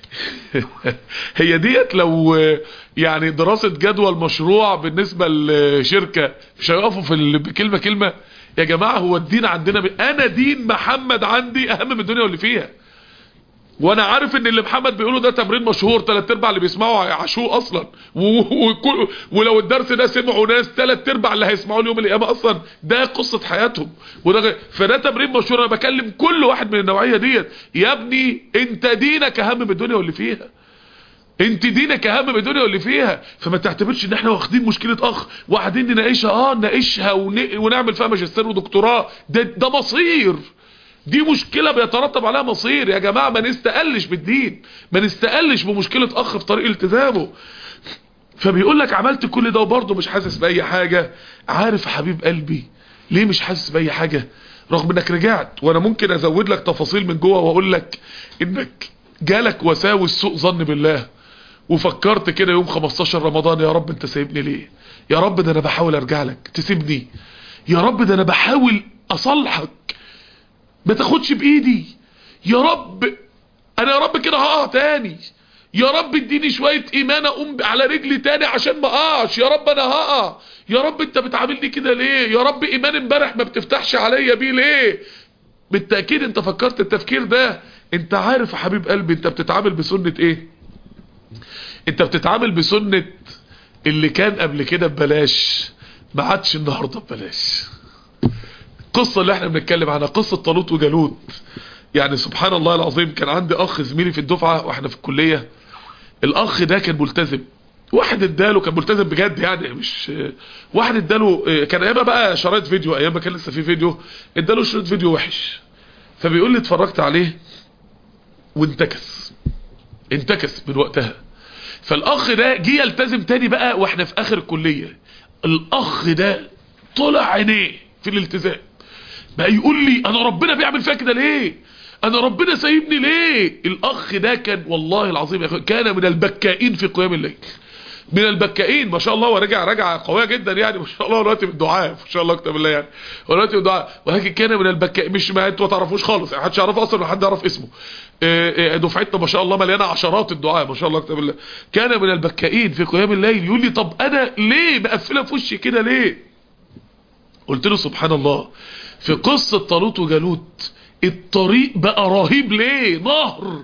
هي ديت لو يعني دراسة جدوى المشروع بالنسبة لشركة مش هيقفوا في ال- كلمة كلمة يا جماعة هو الدين عندنا ب... انا دين محمد عندي اهم من الدنيا واللي فيها وانا عارف ان اللي محمد بيقوله ده تمرين مشهور تلات ارباع اللي بيسمعوا عاشوه اصلا و... وكل... ولو الدرس ده سمعوا ناس تلات ارباع اللي هيسمعوه يوم القيامه اصلا ده قصه حياتهم وده غ- فده تمرين مشهور انا بكلم كل واحد من النوعيه ديت يا ابني انت دينك اهم من الدنيا واللي فيها انت دينك اهم من الدنيا واللي فيها فما تعتبرش ان احنا واخدين مشكله اخ وقاعدين نناقشها اه نناقشها ون... ونعمل فيها ماجستير ودكتوراه ده ده مصير دي مشكلة بيترتب عليها مصير يا جماعة ما نستقلش بالدين ما نستقلش بمشكلة اخ في طريق التزامه فبيقول لك عملت كل ده وبرضه مش حاسس بأي حاجة عارف يا حبيب قلبي ليه مش حاسس باي حاجة رغم انك رجعت وانا ممكن ازود لك تفاصيل من جوه واقول لك انك جالك وساوس سوء ظن بالله وفكرت كده يوم 15 رمضان يا رب انت سايبني ليه يا رب ده انا بحاول ارجع لك تسيبني يا رب ده انا بحاول اصلحك ما تاخدش بايدي يا رب انا يا رب كده هقع تاني يا رب اديني شوية ايمان اقوم على رجلي تاني عشان ما اقعش يا رب انا هقع يا رب انت بتعاملني كده ليه يا رب ايمان امبارح ما بتفتحش عليا بيه ليه بالتأكيد انت فكرت التفكير ده انت عارف يا حبيب قلبي انت بتتعامل بسنة ايه انت بتتعامل بسنة اللي كان قبل كده ببلاش ما عادش النهاردة ببلاش القصة اللي احنا بنتكلم عنها قصة طالوت وجالوت يعني سبحان الله العظيم كان عندي اخ زميلي في الدفعة واحنا في الكلية الاخ ده كان ملتزم واحد اداله كان ملتزم بجد يعني مش واحد اداله كان ايامها بقى شرايط فيديو ايام ما كان لسه في فيديو اداله شريط فيديو وحش فبيقول لي اتفرجت عليه وانتكس انتكس من وقتها فالاخ ده جه يلتزم تاني بقى واحنا في اخر الكلية الاخ ده طلع عينيه في الالتزام بقى يقول لي انا ربنا بيعمل فيا كده ليه انا ربنا سايبني ليه الاخ ده كان والله العظيم يا اخوان كان من البكائين في قيام الليل من البكائين ما شاء الله ورجع رجع قويه جدا يعني ما شاء الله دلوقتي بالدعاء ما شاء الله اكتب الله يعني دلوقتي بالدعاء ولكن كان من البكائين مش ما انتوا ما تعرفوش خالص يعني محدش يعرفه اصلا ولا حد يعرف اسمه دفعتنا ما شاء الله مليانه عشرات الدعاء ما شاء الله اكتب الله كان من البكائين في قيام الليل يقول لي طب انا ليه مقفله في وشي كده ليه قلت له سبحان الله في قصه طالوت وجالوت الطريق بقى رهيب ليه نهر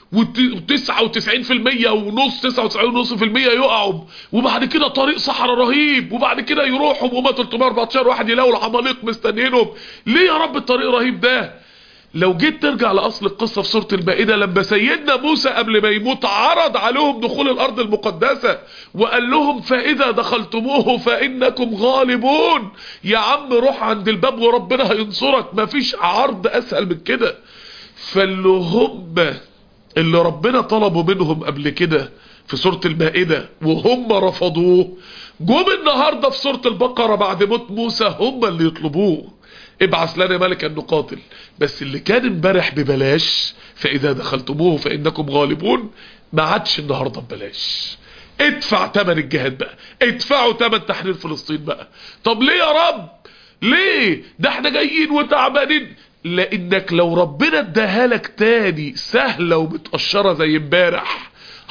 وتسعة وتسعين في المية ونص تسعة وتسعين ونص في المية يقعوا وبعد كده طريق صحراء رهيب وبعد كده يروحوا وما 314 واحد يلاقوا العماليق مستنيينهم ليه يا رب الطريق رهيب ده لو جيت ترجع لأصل القصة في سورة المائدة لما سيدنا موسى قبل ما يموت عرض عليهم دخول الأرض المقدسة وقال لهم فإذا دخلتموه فإنكم غالبون يا عم روح عند الباب وربنا هينصرك مفيش عرض أسهل من كده فاللي هم اللي ربنا طلبوا منهم قبل كده في سورة المائدة وهم رفضوه جم النهاردة في سورة البقرة بعد موت موسى هم اللي يطلبوه ابعث لنا ملكا نقاتل بس اللي كان امبارح ببلاش فاذا دخلتموه فانكم غالبون ما عادش النهارده ببلاش ادفع تمن الجهاد بقى ادفعوا تمن تحرير فلسطين بقى طب ليه يا رب ليه ده احنا جايين وتعبانين لانك لو ربنا اداها لك تاني سهله ومتقشره زي امبارح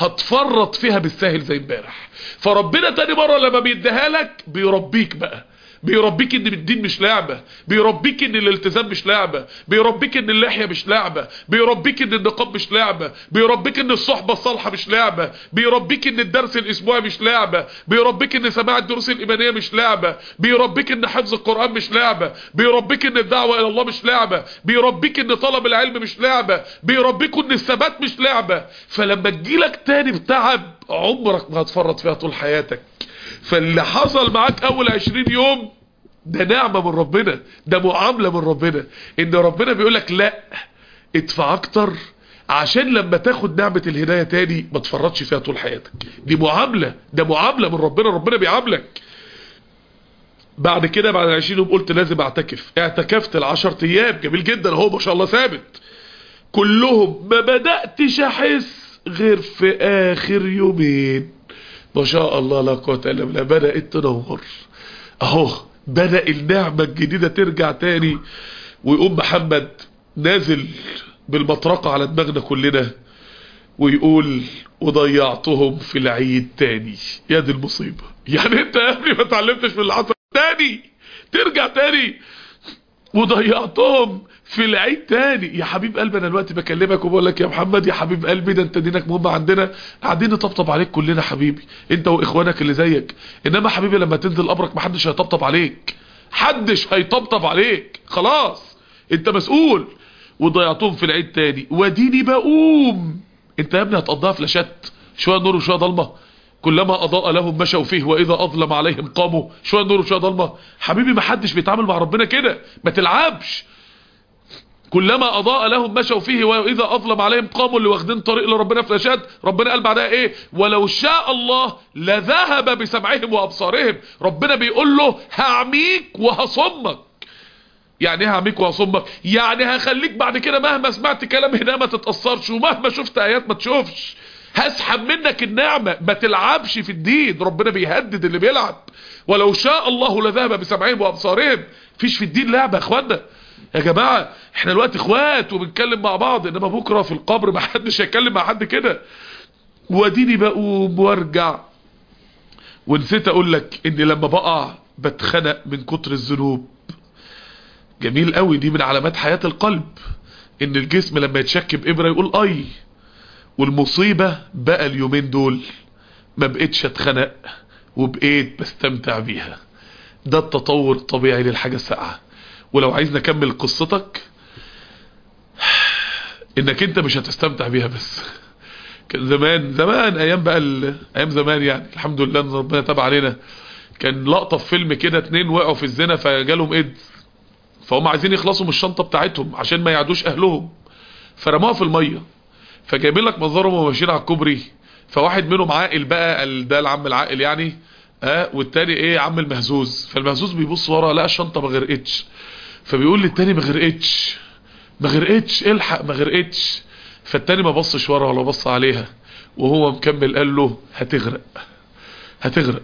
هتفرط فيها بالسهل زي امبارح فربنا تاني مره لما بيديها لك بيربيك بقى بيربيك ان الدين مش لعبة بيربيك ان الالتزام مش لعبة بيربيك ان اللحية مش لعبة بيربيك ان النقاب مش لعبة بيربيك ان الصحبة الصالحة مش لعبة بيربيك ان الدرس الاسبوعي مش لعبة بيربيك ان سماع الدروس الايمانية مش لعبة بيربيك ان حفظ القرآن مش لعبة بيربيك ان الدعوة الى الله مش لعبة بيربيك ان طلب العلم مش لعبة بيربيك ان الثبات مش لعبة فلما تجيلك تاني بتعب عمرك ما هتفرط فيها طول حياتك فاللي حصل معاك اول عشرين يوم ده نعمة من ربنا ده معاملة من ربنا ان ربنا بيقولك لا ادفع اكتر عشان لما تاخد نعمة الهداية تاني ما تفرطش فيها طول حياتك دي معاملة ده معاملة من ربنا ربنا بيعاملك بعد كده بعد العشرين يوم قلت لازم اعتكف اعتكفت العشر ايام جميل جدا اهو ما شاء الله ثابت كلهم ما بدأتش احس غير في اخر يومين ما شاء الله لا قوة الا بالله بدأت تنور اهو بدأ النعمة الجديدة ترجع تاني ويقوم محمد نازل بالمطرقة على دماغنا كلنا ويقول وضيعتهم في العيد تاني يا دي المصيبة يعني انت يا ابني ما اتعلمتش من العصر تاني ترجع تاني وضيعتهم في العيد تاني يا حبيب قلبي انا دلوقتي بكلمك وبقول لك يا محمد يا حبيب قلبي ده انت دينك مهم عندنا قاعدين نطبطب عليك كلنا حبيبي انت واخوانك اللي زيك انما حبيبي لما تنزل قبرك محدش هيطبطب عليك حدش هيطبطب عليك خلاص انت مسؤول وضيعتهم في العيد تاني وديني بقوم انت يا ابني هتقضيها فلاشات شويه نور وشويه ضلمه كلما اضاء لهم مشوا فيه واذا اظلم عليهم قاموا شويه نور وشويه ضلمه حبيبي ما حدش بيتعامل مع ربنا كده ما تلعبش كلما اضاء لهم مشوا فيه واذا اظلم عليهم قاموا اللي واخدين طريق لربنا فلاشات ربنا قال بعدها ايه ولو شاء الله لذهب بسمعهم وابصارهم ربنا بيقول له هعميك وهصمك يعني ايه هعميك وهصمك يعني هخليك بعد كده مهما سمعت كلام هنا ما تتأثرش ومهما شفت ايات ما تشوفش هسحب منك النعمة ما تلعبش في الدين ربنا بيهدد اللي بيلعب ولو شاء الله لذهب بسمعهم وابصارهم فيش في الدين لعبة يا اخوانا يا جماعة احنا الوقت اخوات وبنتكلم مع بعض انما بكرة في القبر ما حدش هيتكلم مع حد كده واديني بقوم وارجع ونسيت اقول لك اني لما بقع بتخنق من كتر الذنوب جميل قوي دي من علامات حياة القلب ان الجسم لما يتشك بإبرة يقول اي والمصيبة بقى اليومين دول ما بقيتش اتخنق وبقيت بستمتع بيها ده التطور الطبيعي للحاجة الساقعة ولو عايز نكمل قصتك انك انت مش هتستمتع بيها بس كان زمان زمان ايام بقى ال... ايام زمان يعني الحمد لله ان ربنا تاب علينا كان لقطة في فيلم كده اتنين وقعوا في الزنا فجالهم ايدز فهم عايزين يخلصوا من الشنطة بتاعتهم عشان ما يعدوش اهلهم فرموها في المية فجايبين لك منظرهم وهم ماشيين على الكوبري فواحد منهم عاقل بقى ال- ده العم العاقل يعني اه والتاني ايه عم المهزوز فالمهزوز بيبص ورا لقى الشنطة ما غرقتش فبيقول للتاني ما غرقتش ما غرقتش الحق ما غرقتش فالتاني ما بصش ورا ولا بص عليها وهو مكمل قال له هتغرق هتغرق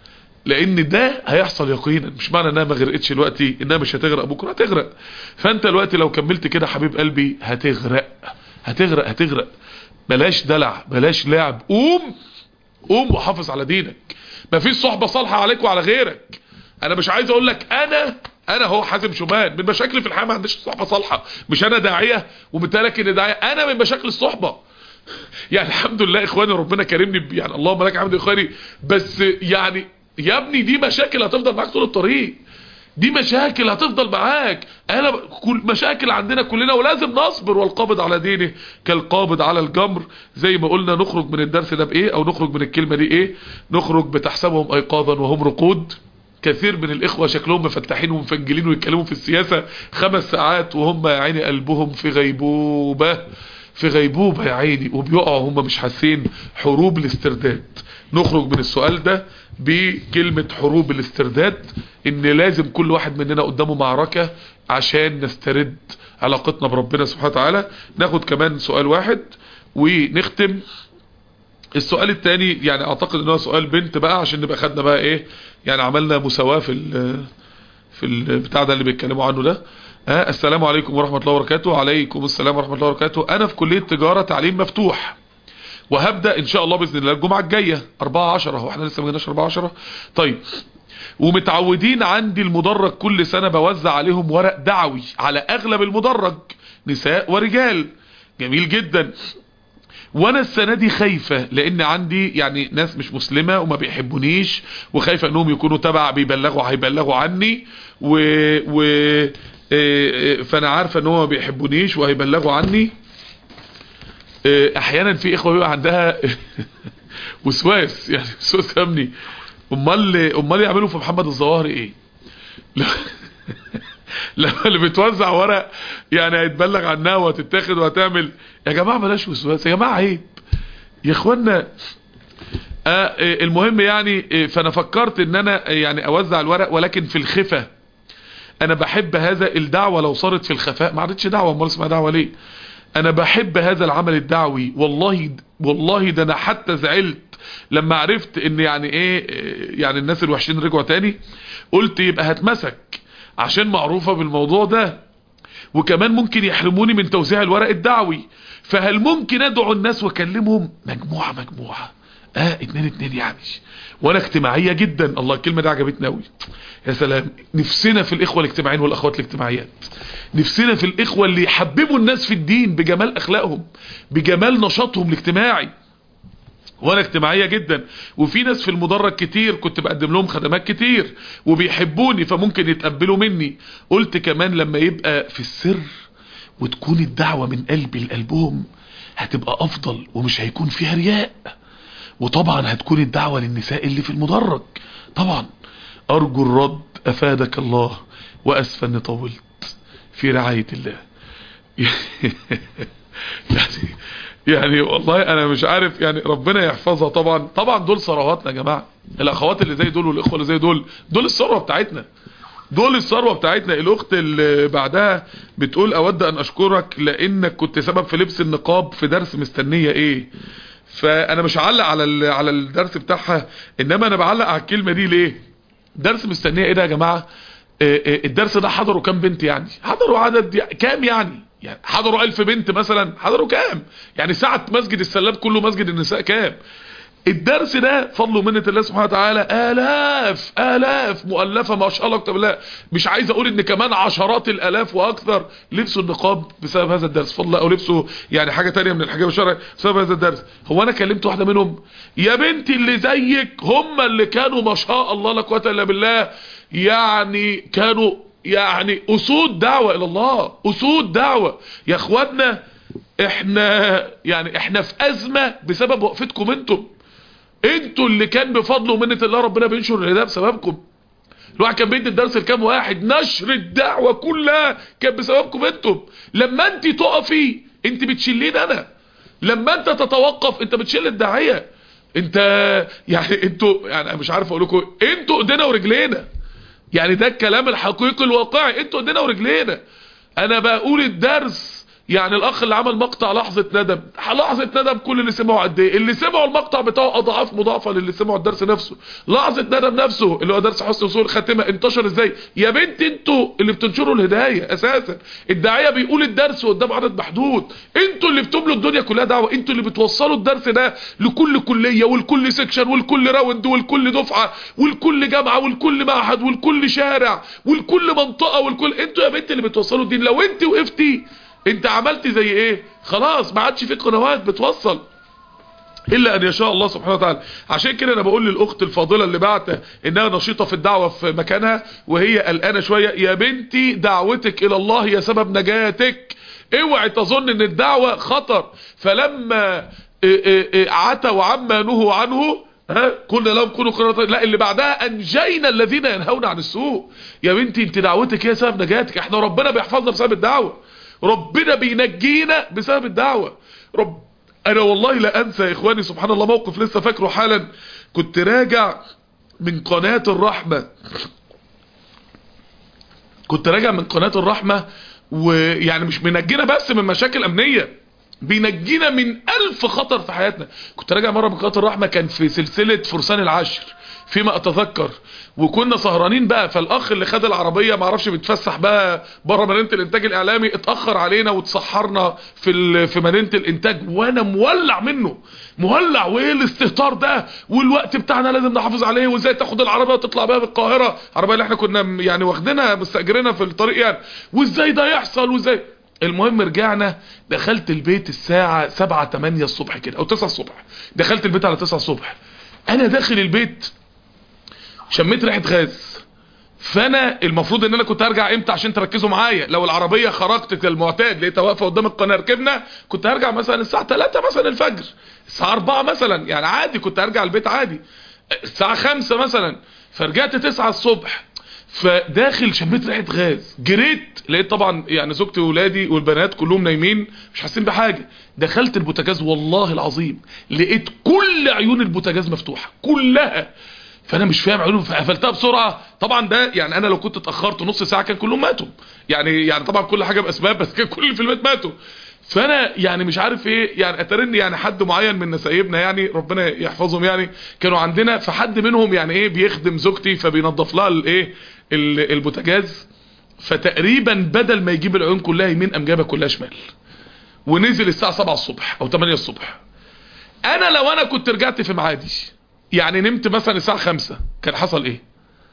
لان ده هيحصل يقينا مش معنى انها ما غرقتش دلوقتي انها مش هتغرق بكره هتغرق فانت دلوقتي لو كملت كده حبيب قلبي هتغرق هتغرق هتغرق بلاش دلع بلاش لعب قوم قوم وحافظ على دينك مفيش صحبة صالحة عليك وعلى غيرك انا مش عايز اقول لك انا انا هو حازم شومان من مشاكلي في الحياة ما عنديش صحبة صالحة مش انا داعية ومتهيألك ان داعية انا من مشاكل الصحبة يعني الحمد لله اخواني ربنا كرمني ب- يعني اللهم لك الحمد يا اخواني بس يعني يا ابني دي مشاكل هتفضل معاك طول الطريق دي مشاكل هتفضل معاك انا كل مشاكل عندنا كلنا ولازم نصبر والقابض على دينه كالقابض على الجمر زي ما قلنا نخرج من الدرس ده بايه او نخرج من الكلمة دي ايه نخرج بتحسبهم ايقاظا وهم رقود كثير من الاخوة شكلهم مفتحين ومفنجلين ويتكلموا في السياسة خمس ساعات وهم يا عيني قلبهم في غيبوبة في غيبوبة يا عيني وبيقعوا هم مش حاسين حروب الاسترداد نخرج من السؤال ده بكلمة حروب الاسترداد ان لازم كل واحد مننا قدامه معركة عشان نسترد علاقتنا بربنا سبحانه وتعالى ناخد كمان سؤال واحد ونختم السؤال التاني يعني اعتقد ان هو سؤال بنت بقى عشان نبقى خدنا بقى ايه يعني عملنا مساواة في ال في البتاع ده اللي بيتكلموا عنه ده آه السلام عليكم ورحمة الله وبركاته عليكم السلام ورحمة الله وبركاته انا في كلية تجارة تعليم مفتوح وهبدأ ان شاء الله باذن الله الجمعة الجاية 4 10 هو احنا لسه ما جيناش 4 10 طيب ومتعودين عندي المدرج كل سنة بوزع عليهم ورق دعوي على اغلب المدرج نساء ورجال جميل جدا وانا السنة دي خايفة لان عندي يعني ناس مش مسلمة وما بيحبونيش وخايفة انهم يكونوا تبع بيبلغوا هيبلغوا عني و, و... إيه إيه فانا عارفة ان هم ما بيحبونيش وهيبلغوا عني إيه احيانا في اخوة بيبقى عندها وسواس يعني وسواس امني امال امال يعملوا في محمد الظواهري ايه لا- لما اللي بتوزع ورق يعني هيتبلغ عنها وهتتاخد وهتعمل يا جماعة بلاش وسواس يا جماعة عيب يا اخوانا آه إيه، المهم يعني إيه، فانا فكرت ان انا إيه، يعني اوزع الورق ولكن في الخفة انا بحب هذا الدعوة لو صارت في الخفاء ما عادتش دعوة امال اسمها دعوة ليه انا بحب هذا العمل الدعوي والله والله ده انا حتى زعلت لما عرفت ان يعني ايه إيه، يعني الناس الوحشين رجعوا تاني قلت يبقى هتمسك عشان معروفة بالموضوع ده وكمان ممكن يحرموني من توزيع الورق الدعوي فهل ممكن ادعو الناس واكلمهم مجموعة مجموعة اه اتنين اتنين يعني وانا اجتماعية جدا الله الكلمة دي عجبتني قوي يا سلام نفسنا في الاخوة الاجتماعيين والاخوات الاجتماعيات نفسنا في الاخوة اللي يحببوا الناس في الدين بجمال اخلاقهم بجمال نشاطهم الاجتماعي وانا اجتماعية جدا وفي ناس في المدرج كتير كنت بقدم لهم خدمات كتير وبيحبوني فممكن يتقبلوا مني قلت كمان لما يبقى في السر وتكون الدعوة من قلبي لقلبهم هتبقى افضل ومش هيكون فيها رياء وطبعا هتكون الدعوة للنساء اللي في المدرج طبعا ارجو الرد افادك الله واسفا اني طولت في رعاية الله يعني يعني والله انا مش عارف يعني ربنا يحفظها طبعا طبعا دول ثرواتنا يا جماعه الاخوات اللي زي دول والاخوه اللي زي دول دول الثروه بتاعتنا دول الثروه بتاعتنا الاخت اللي بعدها بتقول اود ان اشكرك لانك كنت سبب في لبس النقاب في درس مستنيه ايه فانا مش هعلق على ال- على الدرس بتاعها انما انا بعلق على الكلمه دي ليه درس مستنيه ايه ده يا جماعه آه، آه، الدرس ده حضروا كام بنت يعني حضروا عدد يع- كام يعني يعني حضروا ألف بنت مثلا حضروا كام يعني ساعة مسجد السلام كله مسجد النساء كام الدرس ده فضل ومنة الله سبحانه وتعالى آلاف آلاف مؤلفة ما شاء الله اكتب الله مش عايز اقول ان كمان عشرات الالاف واكثر لبسوا النقاب بسبب هذا الدرس فضل او لبسوا يعني حاجة تانية من الحجاب الشرعي بسبب هذا الدرس هو انا كلمت واحدة منهم يا بنتي اللي زيك هم اللي كانوا ما شاء الله لا قوه الا بالله يعني كانوا يعني اسود دعوة الى الله اسود دعوة يا اخواتنا احنا يعني احنا في ازمة بسبب وقفتكم انتم انتوا اللي كان بفضل ومنة الله ربنا بينشر الهدايه بسببكم الواحد كان بيدي الدرس لكام واحد نشر الدعوة كلها كان بسببكم انتم لما انت تقفي انت بتشيلين انا لما انت تتوقف انت بتشيل الداعية انت يعني انتوا يعني أنا مش عارف اقول لكم انتوا ايدينا ورجلينا يعني ده الكلام الحقيقي الواقعي انتوا ايدينا ورجلينا انا بقول الدرس يعني الاخ اللي عمل مقطع لحظة ندم لحظة ندم كل اللي سمعوا قد ايه اللي سمعوا المقطع بتاعه اضعاف مضاعفة للي سمعوا الدرس نفسه لحظة ندم نفسه اللي هو درس حسن وصول الخاتمة انتشر ازاي يا بنت انتوا اللي بتنشروا الهداية اساسا الداعية بيقول الدرس قدام عدد محدود انتوا اللي بتملوا الدنيا كلها دعوة انتوا اللي بتوصلوا الدرس ده لكل كلية والكل سكشن والكل راوند والكل دفعة والكل جامعة والكل معهد والكل شارع والكل منطقة والكل انتوا يا بنت اللي بتوصلوا الدين لو انت وقفتي انت عملتي زي ايه خلاص ما عادش في قنوات بتوصل الا ان يشاء الله سبحانه وتعالى عشان كده انا بقول للاخت الفاضله اللي بعت انها نشيطه في الدعوه في مكانها وهي قلقانه شويه يا بنتي دعوتك الى الله هي سبب نجاتك اوعي تظن ان الدعوه خطر فلما اه اه اه عتوا عما نهوا عنه ها قلنا لهم كونوا قرارات لا اللي بعدها انجينا الذين ينهون عن السوء يا بنتي انت دعوتك هي سبب نجاتك احنا ربنا بيحفظنا بسبب الدعوه ربنا بينجينا بسبب الدعوه رب انا والله لا انسى يا اخواني سبحان الله موقف لسه فاكره حالا كنت راجع من قناة الرحمة كنت راجع من قناة الرحمة ويعني مش منجينا بس من مشاكل امنية بينجينا من الف خطر في حياتنا كنت راجع مرة من قناة الرحمة كان في سلسلة فرسان العشر فيما اتذكر وكنا سهرانين بقى فالاخ اللي خد العربية معرفش بيتفسح بقى بره مدينة الانتاج الاعلامي اتأخر علينا وتسحرنا في في مدينة الانتاج وانا مولع منه مولع وايه الاستهتار ده والوقت بتاعنا لازم نحافظ عليه وازاي تاخد العربية وتطلع بيها بالقاهرة العربية اللي احنا كنا يعني واخدينها مستأجرينها في الطريق يعني وازاي ده يحصل وازاي المهم رجعنا دخلت البيت الساعة 7 8 الصبح كده او 9 الصبح دخلت البيت على 9 الصبح انا داخل البيت شميت ريحه غاز فانا المفروض ان انا كنت هرجع امتى عشان تركزوا معايا لو العربيه خرجت كالمعتاد لقيتها واقفه قدام القناه ركبنا كنت هرجع مثلا الساعه 3 مثلا الفجر الساعه 4 مثلا يعني عادي كنت هرجع البيت عادي الساعه 5 مثلا فرجعت 9 الصبح فداخل شميت ريحه غاز جريت لقيت طبعا يعني زوجتي واولادي والبنات كلهم نايمين مش حاسين بحاجه دخلت البوتاجاز والله العظيم لقيت كل عيون البوتاجاز مفتوحه كلها فانا مش فاهم عيونهم فقفلتها بسرعه طبعا ده يعني انا لو كنت اتاخرت نص ساعه كان كلهم ماتوا يعني يعني طبعا كل حاجه باسباب بس كان كل اللي في البيت ماتوا فانا يعني مش عارف ايه يعني اترني يعني حد معين من نسايبنا يعني ربنا يحفظهم يعني كانوا عندنا فحد منهم يعني ايه بيخدم زوجتي فبينظف لها الايه البوتاجاز فتقريبا بدل ما يجيب العيون كلها يمين قام جابها كلها شمال ونزل الساعه 7 الصبح او 8 الصبح انا لو انا كنت رجعت في ميعادي يعني نمت مثلا الساعة خمسة كان حصل ايه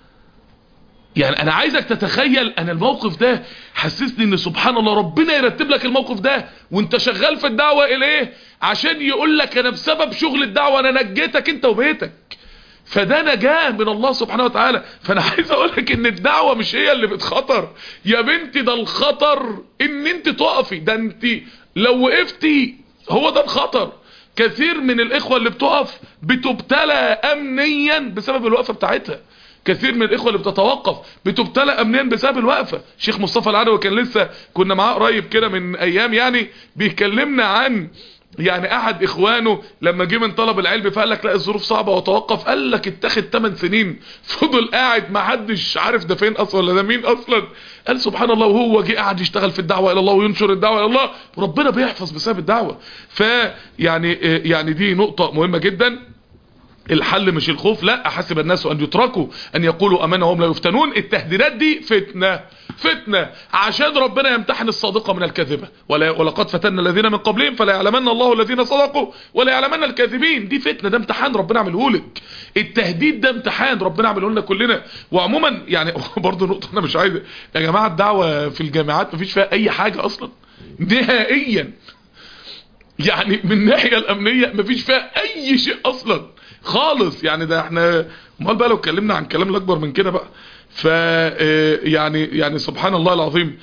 يعني انا عايزك تتخيل انا الموقف ده حسسني ان سبحان الله ربنا يرتب لك الموقف ده وانت شغال في الدعوة اليه عشان يقول لك انا بسبب شغل الدعوة انا نجيتك انت وبيتك فده نجاه من الله سبحانه وتعالى فانا عايز اقول لك ان الدعوة مش هي اللي بتخطر يا بنتي ده الخطر ان انت تقفي ده انت لو وقفتي هو ده الخطر كثير من الاخوة اللي بتقف بتبتلى امنيا بسبب الوقفة بتاعتها كثير من الاخوة اللي بتتوقف بتبتلى امنيا بسبب الوقفة شيخ مصطفى العدوي كان لسه كنا معاه قريب كده من ايام يعني بيكلمنا عن يعني احد اخوانه لما جه من طلب العلم فقال لك لا الظروف صعبه وتوقف قال لك اتاخد 8 سنين فضل قاعد ما حدش عارف ده فين اصلا ولا ده مين اصلا قال سبحان الله وهو جه قاعد يشتغل في الدعوه الى الله وينشر الدعوه الى الله وربنا بيحفظ بسبب الدعوه فيعني يعني دي نقطه مهمه جدا الحل مش الخوف لا حسب الناس ان يتركوا ان يقولوا امنا وهم لا يفتنون التهديدات دي فتنه فتنه عشان ربنا يمتحن الصادقه من الكاذبه ولا ولقد فتنا الذين من قبلهم فلا يعلمن الله الذين صدقوا ولا يعلمن الكاذبين دي فتنه ده امتحان ربنا عمله لك التهديد ده امتحان ربنا عمله لنا كلنا وعموما يعني برضه نقطه انا مش عايز يا جماعه الدعوه في الجامعات مفيش فيها اي حاجه اصلا نهائيا يعني من الناحيه الامنيه مفيش فيها اي شيء اصلا خالص يعني ده احنا امال بقى لو اتكلمنا عن كلام الاكبر من كده بقى ف يعني يعني سبحان الله العظيم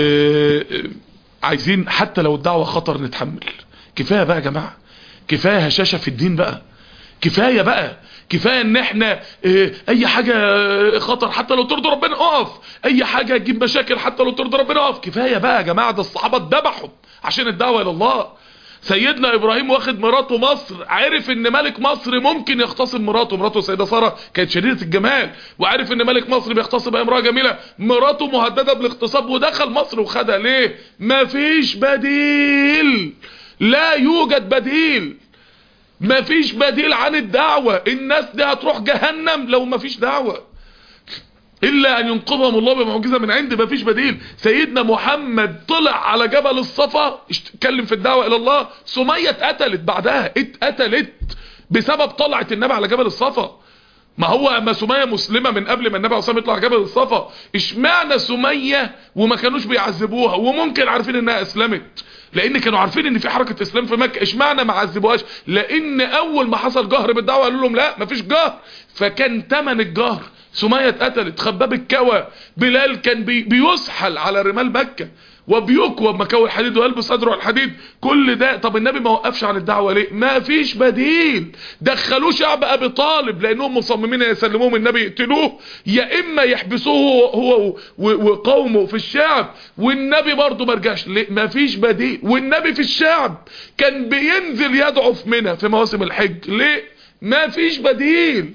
عايزين حتى لو الدعوه خطر نتحمل كفايه بقى يا جماعه كفايه هشاشه في الدين بقى كفايه بقى كفايه ان احنا اه اي حاجه خطر حتى لو ترضي ربنا اقف اي حاجه تجيب مشاكل حتى لو ترضي ربنا اقف كفايه بقى يا جماعه ده الصحابه اتذبحوا عشان الدعوه الى الله سيدنا ابراهيم واخد مراته مصر عرف ان ملك مصر ممكن يغتصب مراته مراته سيدة سارة كانت شديدة الجمال وعرف ان ملك مصر بيغتصب امرأة جميلة مراته مهددة بالاغتصاب ودخل مصر وخدها ليه مفيش بديل لا يوجد بديل مفيش بديل عن الدعوة الناس دي هتروح جهنم لو مفيش دعوة إلا أن ينقذهم الله بمعجزة من عند مفيش بديل سيدنا محمد طلع على جبل الصفا اتكلم في الدعوة إلى الله سمية اتقتلت بعدها اتقتلت بسبب طلعة النبي على جبل الصفا ما هو ما سمية مسلمة من قبل ما النبي عليه الصلاة يطلع جبل الصفا اشمعنى سمية وما كانوش بيعذبوها وممكن عارفين انها اسلمت لان كانوا عارفين ان في حركة اسلام في مكة اشمعنى ما عذبوهاش لان اول ما حصل جهر بالدعوة قالوا لهم لا مفيش جهر فكان تمن الجهر سمية اتقتلت خباب الكوى بلال كان بي بيسحل على رمال مكة وبيكوى بمكاوي الحديد وقلب صدره الحديد كل ده طب النبي ما وقفش عن الدعوة ليه ما فيش بديل دخلوه شعب ابي طالب لانهم مصممين يسلموهم النبي يقتلوه يا اما يحبسوه هو وقومه في الشعب والنبي برضه ما رجعش ليه ما فيش بديل والنبي في الشعب كان بينزل يدعو في منى في مواسم الحج ليه ما فيش بديل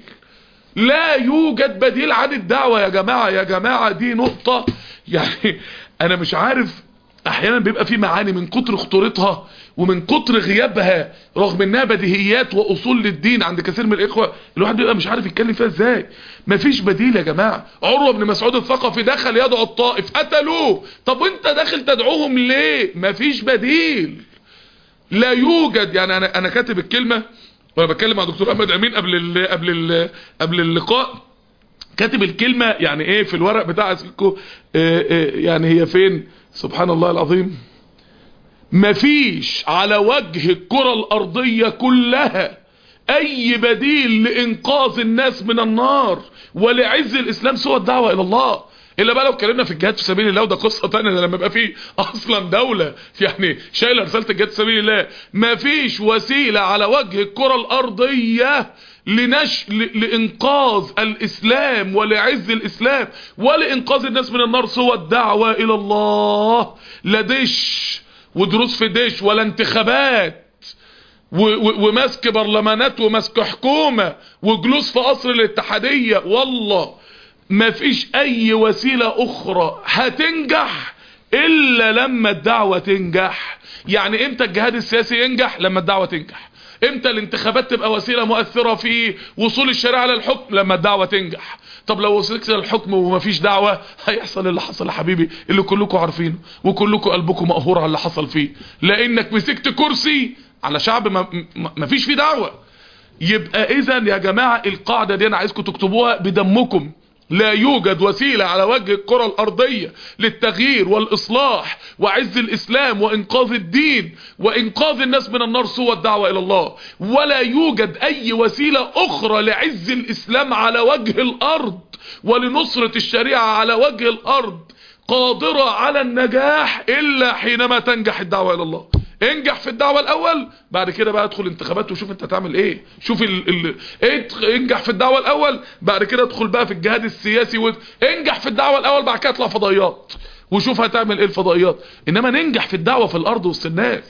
لا يوجد بديل عن الدعوة يا جماعة يا جماعة دي نقطة يعني انا مش عارف احيانا بيبقى في معاني من كتر خطورتها ومن كتر غيابها رغم انها بديهيات واصول للدين عند كثير من الاخوة الواحد بيبقى مش عارف يتكلم فيها ازاي مفيش بديل يا جماعة عروة بن مسعود الثقفي دخل يدعو الطائف قتلوه طب وانت داخل تدعوهم ليه مفيش بديل لا يوجد يعني انا انا كاتب الكلمة وانا بتكلم مع دكتور احمد امين قبل ال قبل ال قبل اللقاء كاتب الكلمة يعني ايه في الورق بتاع اسكو اه اه يعني هي فين سبحان الله العظيم مفيش على وجه الكرة الارضية كلها اي بديل لانقاذ الناس من النار ولعز الاسلام سوى الدعوة الى الله الا بقى لو اتكلمنا في الجهاد في سبيل الله وده قصه ثانيه لما يبقى في اصلا دوله يعني شايله رساله الجهاد في سبيل الله مفيش وسيله على وجه الكره الارضيه لنش ل... لانقاذ الاسلام ولعز الاسلام ولانقاذ الناس من النار سوى الدعوه الى الله لا دش ودروس في دش ولا انتخابات و... و... ومسك برلمانات ومسك حكومه وجلوس في قصر الاتحاديه والله ما فيش اي وسيلة اخرى هتنجح الا لما الدعوة تنجح يعني امتى الجهاد السياسي ينجح لما الدعوة تنجح امتى الانتخابات تبقى وسيلة مؤثرة في وصول الشريعة للحكم لما الدعوة تنجح طب لو وصلت للحكم ومفيش دعوة هيحصل اللي حصل يا حبيبي اللي كلكم عارفينه وكلكم قلبكم مقهور على اللي حصل فيه لانك مسكت كرسي على شعب ما فيش فيه دعوة يبقى اذا يا جماعة القاعدة دي انا عايزكم تكتبوها بدمكم لا يوجد وسيلة على وجه الكرة الأرضية للتغيير والإصلاح وعز الإسلام وإنقاذ الدين وإنقاذ الناس من النار سوى الدعوة إلى الله ولا يوجد أي وسيلة أخرى لعز الإسلام على وجه الأرض ولنصرة الشريعة على وجه الأرض قادرة على النجاح إلا حينما تنجح الدعوة إلى الله انجح في الدعوة الاول بعد كده بقى ادخل انتخابات وشوف انت هتعمل ايه شوف ال... ال... انجح في الدعوة الاول بعد كده ادخل بقى في الجهاد السياسي و... انجح في الدعوة الاول بعد كده اطلع فضائيات وشوف هتعمل ايه الفضائيات انما ننجح في الدعوة في الارض وسط الناس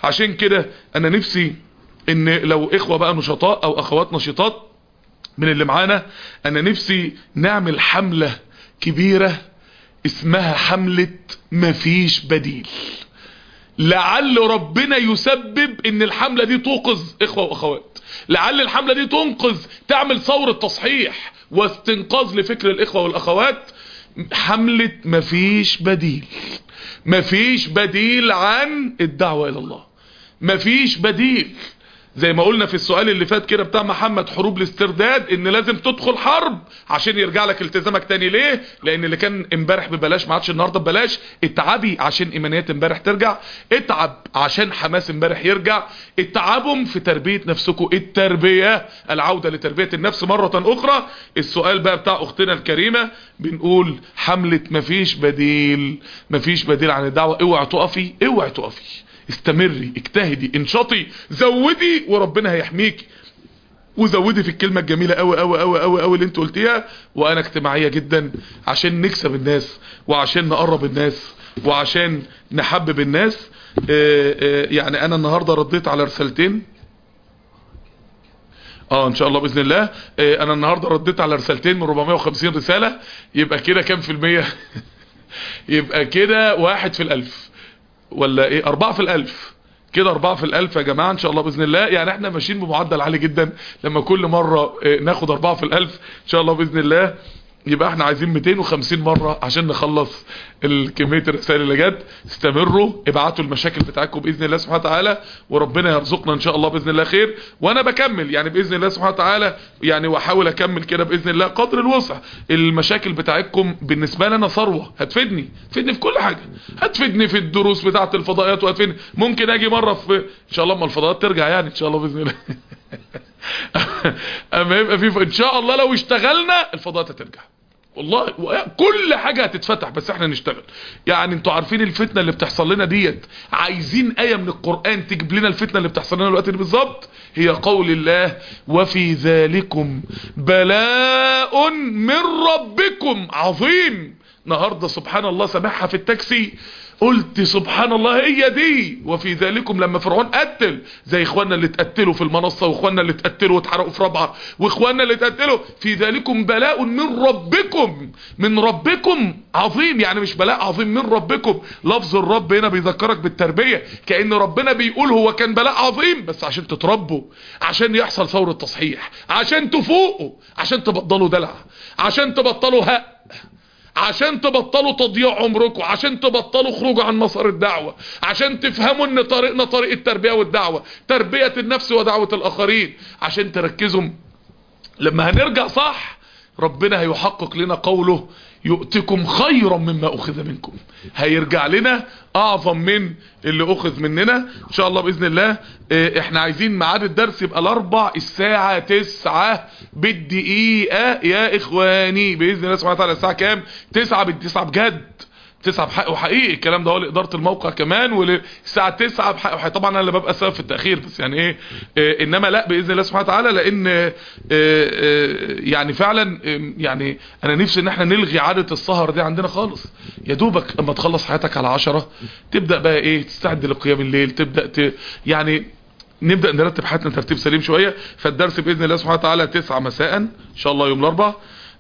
عشان كده انا نفسي ان لو اخوة بقى نشطاء او اخوات نشيطات من اللي معانا انا نفسي نعمل حملة كبيرة اسمها حملة مفيش بديل لعل ربنا يسبب ان الحملة دي توقظ اخوة واخوات لعل الحملة دي تنقذ تعمل ثورة تصحيح واستنقاذ لفكر الاخوة والاخوات حملة مفيش بديل مفيش بديل عن الدعوة الى الله مفيش بديل زي ما قلنا في السؤال اللي فات كده بتاع محمد حروب الاسترداد ان لازم تدخل حرب عشان يرجع لك التزامك تاني ليه لان اللي كان امبارح ببلاش ما عادش النهارده ببلاش اتعبي عشان ايمانيات امبارح ترجع اتعب عشان حماس امبارح يرجع اتعبهم في تربية نفسكم التربية العودة لتربية النفس مرة اخرى السؤال بقى بتاع اختنا الكريمة بنقول حملة مفيش بديل مفيش بديل عن الدعوة اوعى تقفي اوعى تقفي استمري اجتهدي انشطي زودي وربنا هيحميكي وزودي في الكلمة الجميلة قوي قوي قوي قوي قوي اللي انت قلتيها وانا اجتماعية جدا عشان نكسب الناس وعشان نقرب الناس وعشان نحبب الناس اه اه يعني انا النهاردة رديت على رسالتين اه ان شاء الله باذن الله اه انا النهاردة رديت على رسالتين من 450 رسالة يبقى كده كام في المية يبقى كده واحد في الالف ولا ايه اربعة في الالف كده اربعة في الالف يا جماعة ان شاء الله باذن الله يعني احنا ماشيين بمعدل عالي جدا لما كل مرة ناخد اربعة في الالف ان شاء الله باذن الله يبقى احنا عايزين 250 مرة عشان نخلص الكمية الرسائل اللي جت استمروا ابعتوا المشاكل بتاعتكم باذن الله سبحانه وتعالى وربنا يرزقنا ان شاء الله باذن الله خير وانا بكمل يعني باذن الله سبحانه وتعالى يعني واحاول اكمل كده باذن الله قدر الوسع المشاكل بتاعتكم بالنسبه لنا ثروه هتفيدني هتفيدني في كل حاجه هتفيدني في الدروس بتاعه الفضائيات وهتفيدني ممكن اجي مره في ان شاء الله اما الفضائيات ترجع يعني ان شاء الله باذن الله اما يبقى في ان شاء الله لو اشتغلنا الفضائيات هترجع والله كل حاجة هتتفتح بس احنا نشتغل يعني انتوا عارفين الفتنة اللي بتحصل لنا ديت عايزين آية من القرآن تجيب لنا الفتنة اللي بتحصل لنا الوقت دي بالظبط هي قول الله وفي ذلكم بلاء من ربكم عظيم النهاردة سبحان الله سامعها في التاكسي قلت سبحان الله هي دي وفي ذلكم لما فرعون قتل زي اخواننا اللي اتقتلوا في المنصة واخواننا اللي اتقتلوا واتحرقوا في رابعة واخواننا اللي اتقتلوا في ذلكم بلاء من ربكم من ربكم عظيم يعني مش بلاء عظيم من ربكم لفظ الرب هنا بيذكرك بالتربية كأن ربنا بيقول هو كان بلاء عظيم بس عشان تتربوا عشان يحصل ثورة تصحيح عشان تفوقوا عشان تبطلوا دلع عشان تبطلوا هق عشان تبطلوا تضييع عمركم عشان تبطلوا خروجوا عن مسار الدعوة عشان تفهموا ان طريقنا طريق التربية والدعوة تربية النفس ودعوة الاخرين عشان تركزوا لما هنرجع صح ربنا هيحقق لنا قوله يؤتكم خيرا مما اخذ منكم هيرجع لنا اعظم من اللي اخذ مننا ان شاء الله باذن الله احنا عايزين ميعاد الدرس يبقى الاربع الساعة تسعة بالدقيقة يا اخواني باذن الله سبحانه وتعالى الساعة كام تسعة بالتسعة بجد تسعة بحق وحقيقي الكلام ده هو لإدارة الموقع كمان والساعة تسعة بحق وحقيقي طبعا انا اللي ببقى سبب في التأخير بس يعني ايه, إيه انما لا بإذن الله سبحانه وتعالى لان إيه إيه يعني فعلا يعني انا نفسي ان احنا نلغي عادة السهر دي عندنا خالص يا دوبك اما تخلص حياتك على عشرة تبدأ بقى ايه تستعد لقيام الليل تبدأ ت يعني نبدأ نرتب حياتنا ترتيب سليم شوية فالدرس بإذن الله سبحانه وتعالى تسعة مساء ان شاء الله يوم الاربعاء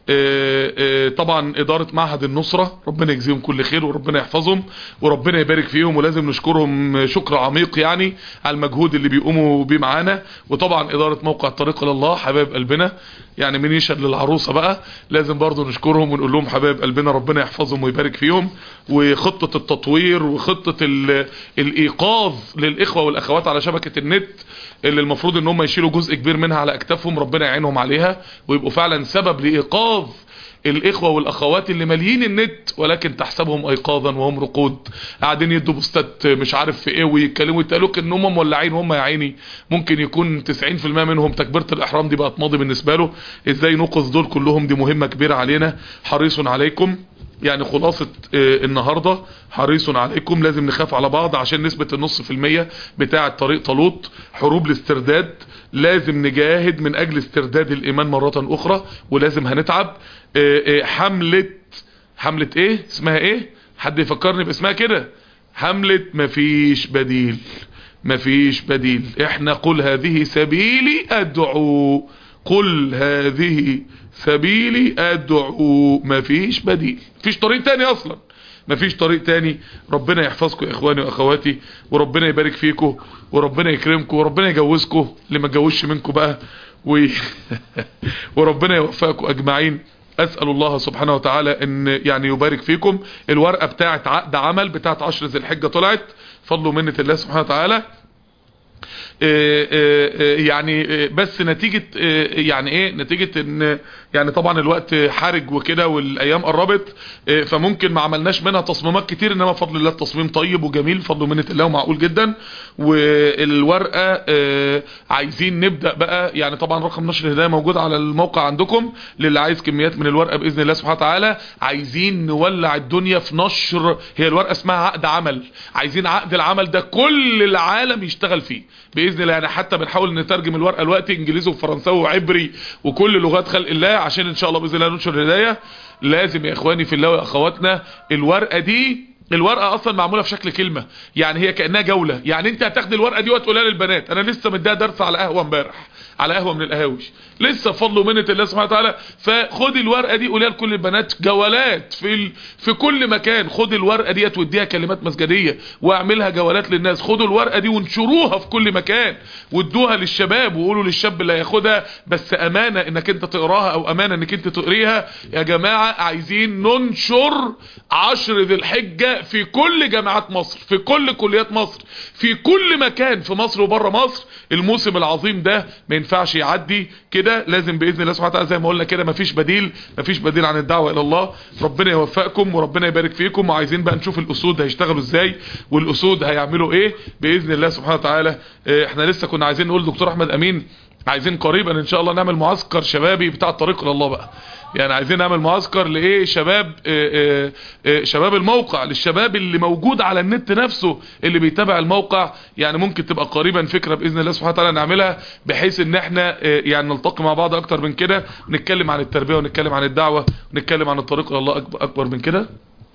طبعا إدارة معهد النصرة ربنا يجزيهم كل خير وربنا يحفظهم وربنا يبارك فيهم ولازم نشكرهم شكر عميق يعني على المجهود اللي بيقوموا بيه معانا وطبعا إدارة موقع الطريق لله حبايب قلبنا يعني من يشهد للعروسة بقى لازم برضو نشكرهم ونقول لهم حبايب قلبنا ربنا يحفظهم ويبارك فيهم وخطة التطوير وخطة الإيقاظ للإخوة والأخوات على شبكة النت اللي المفروض ان هم يشيلوا جزء كبير منها على اكتافهم ربنا يعينهم عليها ويبقوا فعلا سبب لايقاظ الاخوة والاخوات اللي ماليين النت ولكن تحسبهم ايقاظا وهم رقود قاعدين يدوا بوستات مش عارف في ايه ويتكلموا يتقالوك ان هم مولعين وهم يا عيني ممكن يكون 90% منهم تكبيرة الاحرام دي بقت ماضي بالنسبة له ازاي نوقظ دول كلهم دي مهمة كبيرة علينا حريص عليكم يعني خلاصة اه النهاردة حريص عليكم لازم نخاف على بعض عشان نسبة النص في المية بتاعة طريق طلوط حروب الاسترداد لازم نجاهد من اجل استرداد الايمان مرة اخرى ولازم هنتعب اه اه حملة حملة ايه اسمها ايه حد يفكرني باسمها كده حملة مفيش بديل مفيش بديل احنا قل هذه سبيلي ادعو قل هذه سبيلي ادعو مفيش بديل مفيش طريق تاني اصلا مفيش طريق تاني ربنا يحفظكم يا اخواني واخواتي وربنا يبارك فيكم وربنا يكرمكم وربنا يجوزكم اللي ما اتجوزش منكم بقى و... وربنا يوفقكم اجمعين اسال الله سبحانه وتعالى ان يعني يبارك فيكم الورقه بتاعه عقد عمل بتاعه 10 ذي الحجه طلعت فضل ومنه الله سبحانه وتعالى يعني بس نتيجة يعني ايه نتيجة ان يعني طبعا الوقت حرج وكده والايام قربت فممكن ما عملناش منها تصميمات كتير انما بفضل الله التصميم طيب وجميل بفضل منة الله ومعقول جدا والورقة عايزين نبدأ بقى يعني طبعا رقم نشر الهداية موجود على الموقع عندكم للي عايز كميات من الورقة بإذن الله سبحانه وتعالى عايزين نولع الدنيا في نشر هي الورقة اسمها عقد عمل عايزين عقد العمل ده كل العالم يشتغل فيه باذن الله يعني حتى بنحاول نترجم الورقه دلوقتي انجليزي وفرنساوي وعبري وكل لغات خلق الله عشان ان شاء الله باذن الله ننشر الهدايه لازم يا اخواني في الله واخواتنا الورقه دي الورقه اصلا معموله في شكل كلمه يعني هي كانها جوله يعني انت هتاخد الورقه دي وتقولها للبنات انا لسه مديها درس على قهوه امبارح على قهوه من القهاوي لسه فضل ومنه الله سبحانه وتعالى فخد الورقه دي قولها لكل البنات جولات في ال... في كل مكان خد الورقه دي واديها كلمات مسجديه واعملها جولات للناس خدوا الورقه دي وانشروها في كل مكان وادوها للشباب وقولوا للشاب اللي هياخدها بس امانه انك انت تقراها او امانه انك انت تقريها يا جماعه عايزين ننشر عشر ذي الحجه في كل جامعات مصر في كل كليات مصر في كل مكان في مصر وبره مصر الموسم العظيم ده ما ينفعش يعدي كده لازم باذن الله سبحانه وتعالى زي ما قلنا كده مفيش بديل مفيش بديل عن الدعوه الى الله ربنا يوفقكم وربنا يبارك فيكم وعايزين بقى نشوف الاسود هيشتغلوا ازاي والاسود هيعملوا ايه باذن الله سبحانه وتعالى احنا لسه كنا عايزين نقول دكتور احمد امين عايزين قريبا ان شاء الله نعمل معسكر شبابي بتاع الطريق الى الله بقى يعني عايزين نعمل معسكر لايه شباب اه اه شباب الموقع للشباب اللي موجود على النت نفسه اللي بيتابع الموقع يعني ممكن تبقى قريبا فكرة باذن الله سبحانه وتعالى نعملها بحيث ان احنا اه يعني نلتقي مع بعض اكتر من كده نتكلم عن التربية ونتكلم عن الدعوة ونتكلم عن الطريق الى الله اكبر, أكبر من كده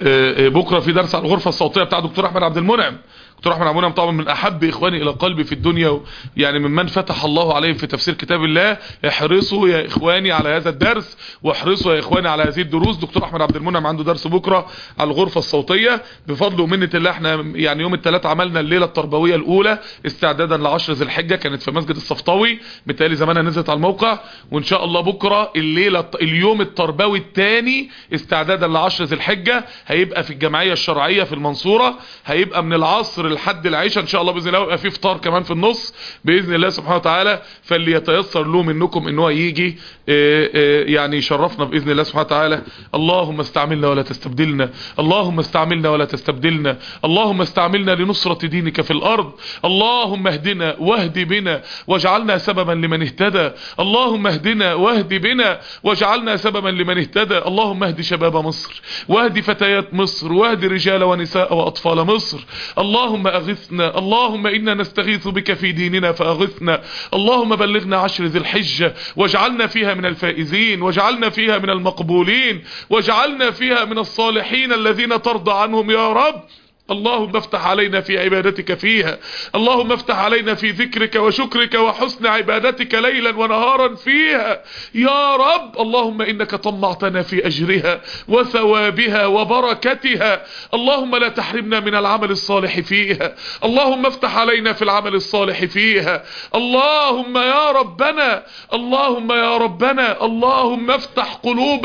بكرة في درس على الغرفة الصوتية بتاع دكتور احمد عبد المنعم دكتور احمد عبد المنعم طبعا من احب اخواني الى قلبي في الدنيا يعني ممن فتح الله عليهم في تفسير كتاب الله احرصوا يا اخواني على هذا الدرس واحرصوا يا اخواني على هذه الدروس دكتور احمد عبد المنعم عنده درس بكرة على الغرفة الصوتية بفضل ومنة الله احنا يعني يوم الثلاث عملنا الليلة التربوية الاولى استعدادا لعشر ذي الحجة كانت في مسجد الصفطاوي بالتالي زمانها نزلت على الموقع وان شاء الله بكرة الليلة اليوم التربوي الثاني استعدادا لعشر ذي الحجة هيبقى في الجمعية الشرعية في المنصورة هيبقى من العصر لحد العشاء ان شاء الله باذن الله ويبقى في فطار كمان في النص باذن الله سبحانه وتعالى فاللي يتيسر له منكم ان هو يجي اه اه يعني يشرفنا باذن الله سبحانه وتعالى اللهم استعملنا ولا تستبدلنا اللهم استعملنا ولا تستبدلنا اللهم استعملنا لنصرة دينك في الارض اللهم اهدنا واهد بنا واجعلنا سببا لمن اهتدى اللهم اهدنا واهد بنا واجعلنا سببا لمن اهتدى اللهم اهد شباب مصر واهد فتيات مصر واهد رجال ونساء واطفال مصر اللهم اغثنا اللهم انا نستغيث بك في ديننا فاغثنا اللهم بلغنا عشر ذي الحجة واجعلنا فيها من الفائزين واجعلنا فيها من المقبولين واجعلنا فيها من الصالحين الذين ترضى عنهم يا رب اللهم افتح علينا في عبادتك فيها اللهم افتح علينا في ذكرك وشكرك وحسن عبادتك ليلا ونهارا فيها يا رب اللهم انك طمعتنا في اجرها وثوابها وبركتها اللهم لا تحرمنا من العمل الصالح فيها اللهم افتح علينا في العمل الصالح فيها اللهم يا ربنا اللهم يا ربنا اللهم افتح قلوب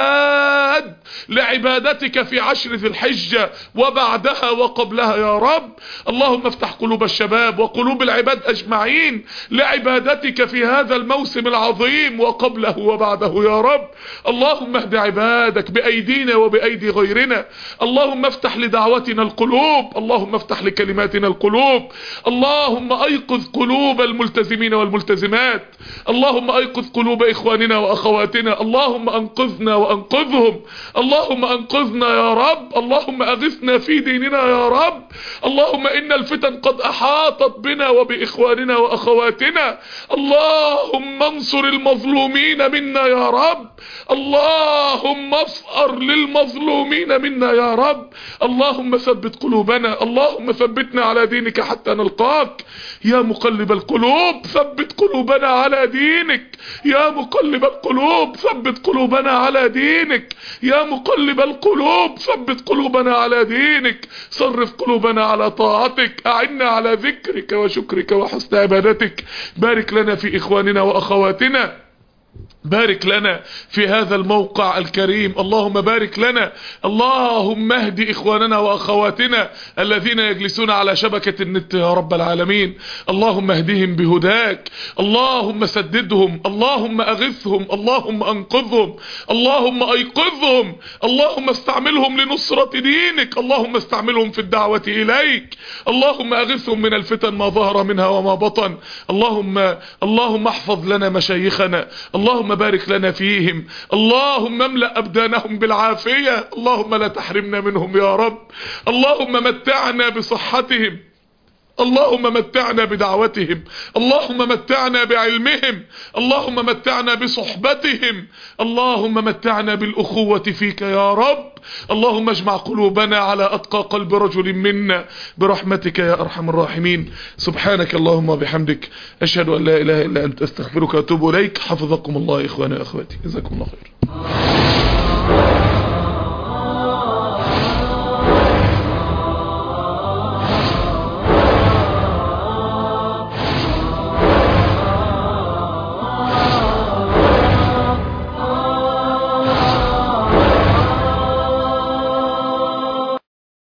العباد لعبادتك في عشر ذي الحجة وبعدها وقبلها يا رب اللهم افتح قلوب الشباب وقلوب العباد اجمعين لعبادتك في هذا الموسم العظيم وقبله وبعده يا رب اللهم اهد عبادك بايدينا وبايدي غيرنا اللهم افتح لدعوتنا القلوب اللهم افتح لكلماتنا القلوب اللهم ايقظ قلوب الملتزمين والملتزمات اللهم ايقظ قلوب اخواننا واخواتنا اللهم انقذنا وانقذهم اللهم انقذنا يا رب اللهم اغثنا في ديننا بنا يا رب اللهم إن الفتن قد أحاطت بنا وبإخواننا وأخواتنا اللهم انصر المظلومين منا يا رب اللهم افقر للمظلومين منا يا رب اللهم ثبت قلوبنا اللهم ثبتنا على دينك حتى نلقاك يا مقلب القلوب ثبت قلوبنا على دينك يا مقلب القلوب ثبت قلوبنا على دينك يا مقلب القلوب ثبت قلوبنا على دينك صرف قلوبنا على طاعتك اعنا على ذكرك وشكرك وحسن عبادتك بارك لنا في اخواننا واخواتنا بارك لنا في هذا الموقع الكريم اللهم بارك لنا اللهم اهدي اخواننا واخواتنا الذين يجلسون على شبكة النت يا رب العالمين اللهم اهدهم بهداك اللهم سددهم اللهم اغثهم اللهم انقذهم اللهم ايقظهم اللهم استعملهم لنصرة دينك اللهم استعملهم في الدعوة اليك اللهم اغثهم من الفتن ما ظهر منها وما بطن اللهم اللهم احفظ لنا مشايخنا اللهم بارك لنا فيهم اللهم املأ أبدانهم بالعافية اللهم لا تحرمنا منهم يا رب اللهم متعنا بصحتهم اللهم متعنا بدعوتهم اللهم متعنا بعلمهم اللهم متعنا بصحبتهم اللهم متعنا بالأخوة فيك يا رب اللهم اجمع قلوبنا على أتقى قلب رجل منا برحمتك يا أرحم الراحمين سبحانك اللهم وبحمدك أشهد أن لا إله إلا أنت أستغفرك وأتوب إليك حفظكم الله إخواني وأخواتي جزاكم الله خير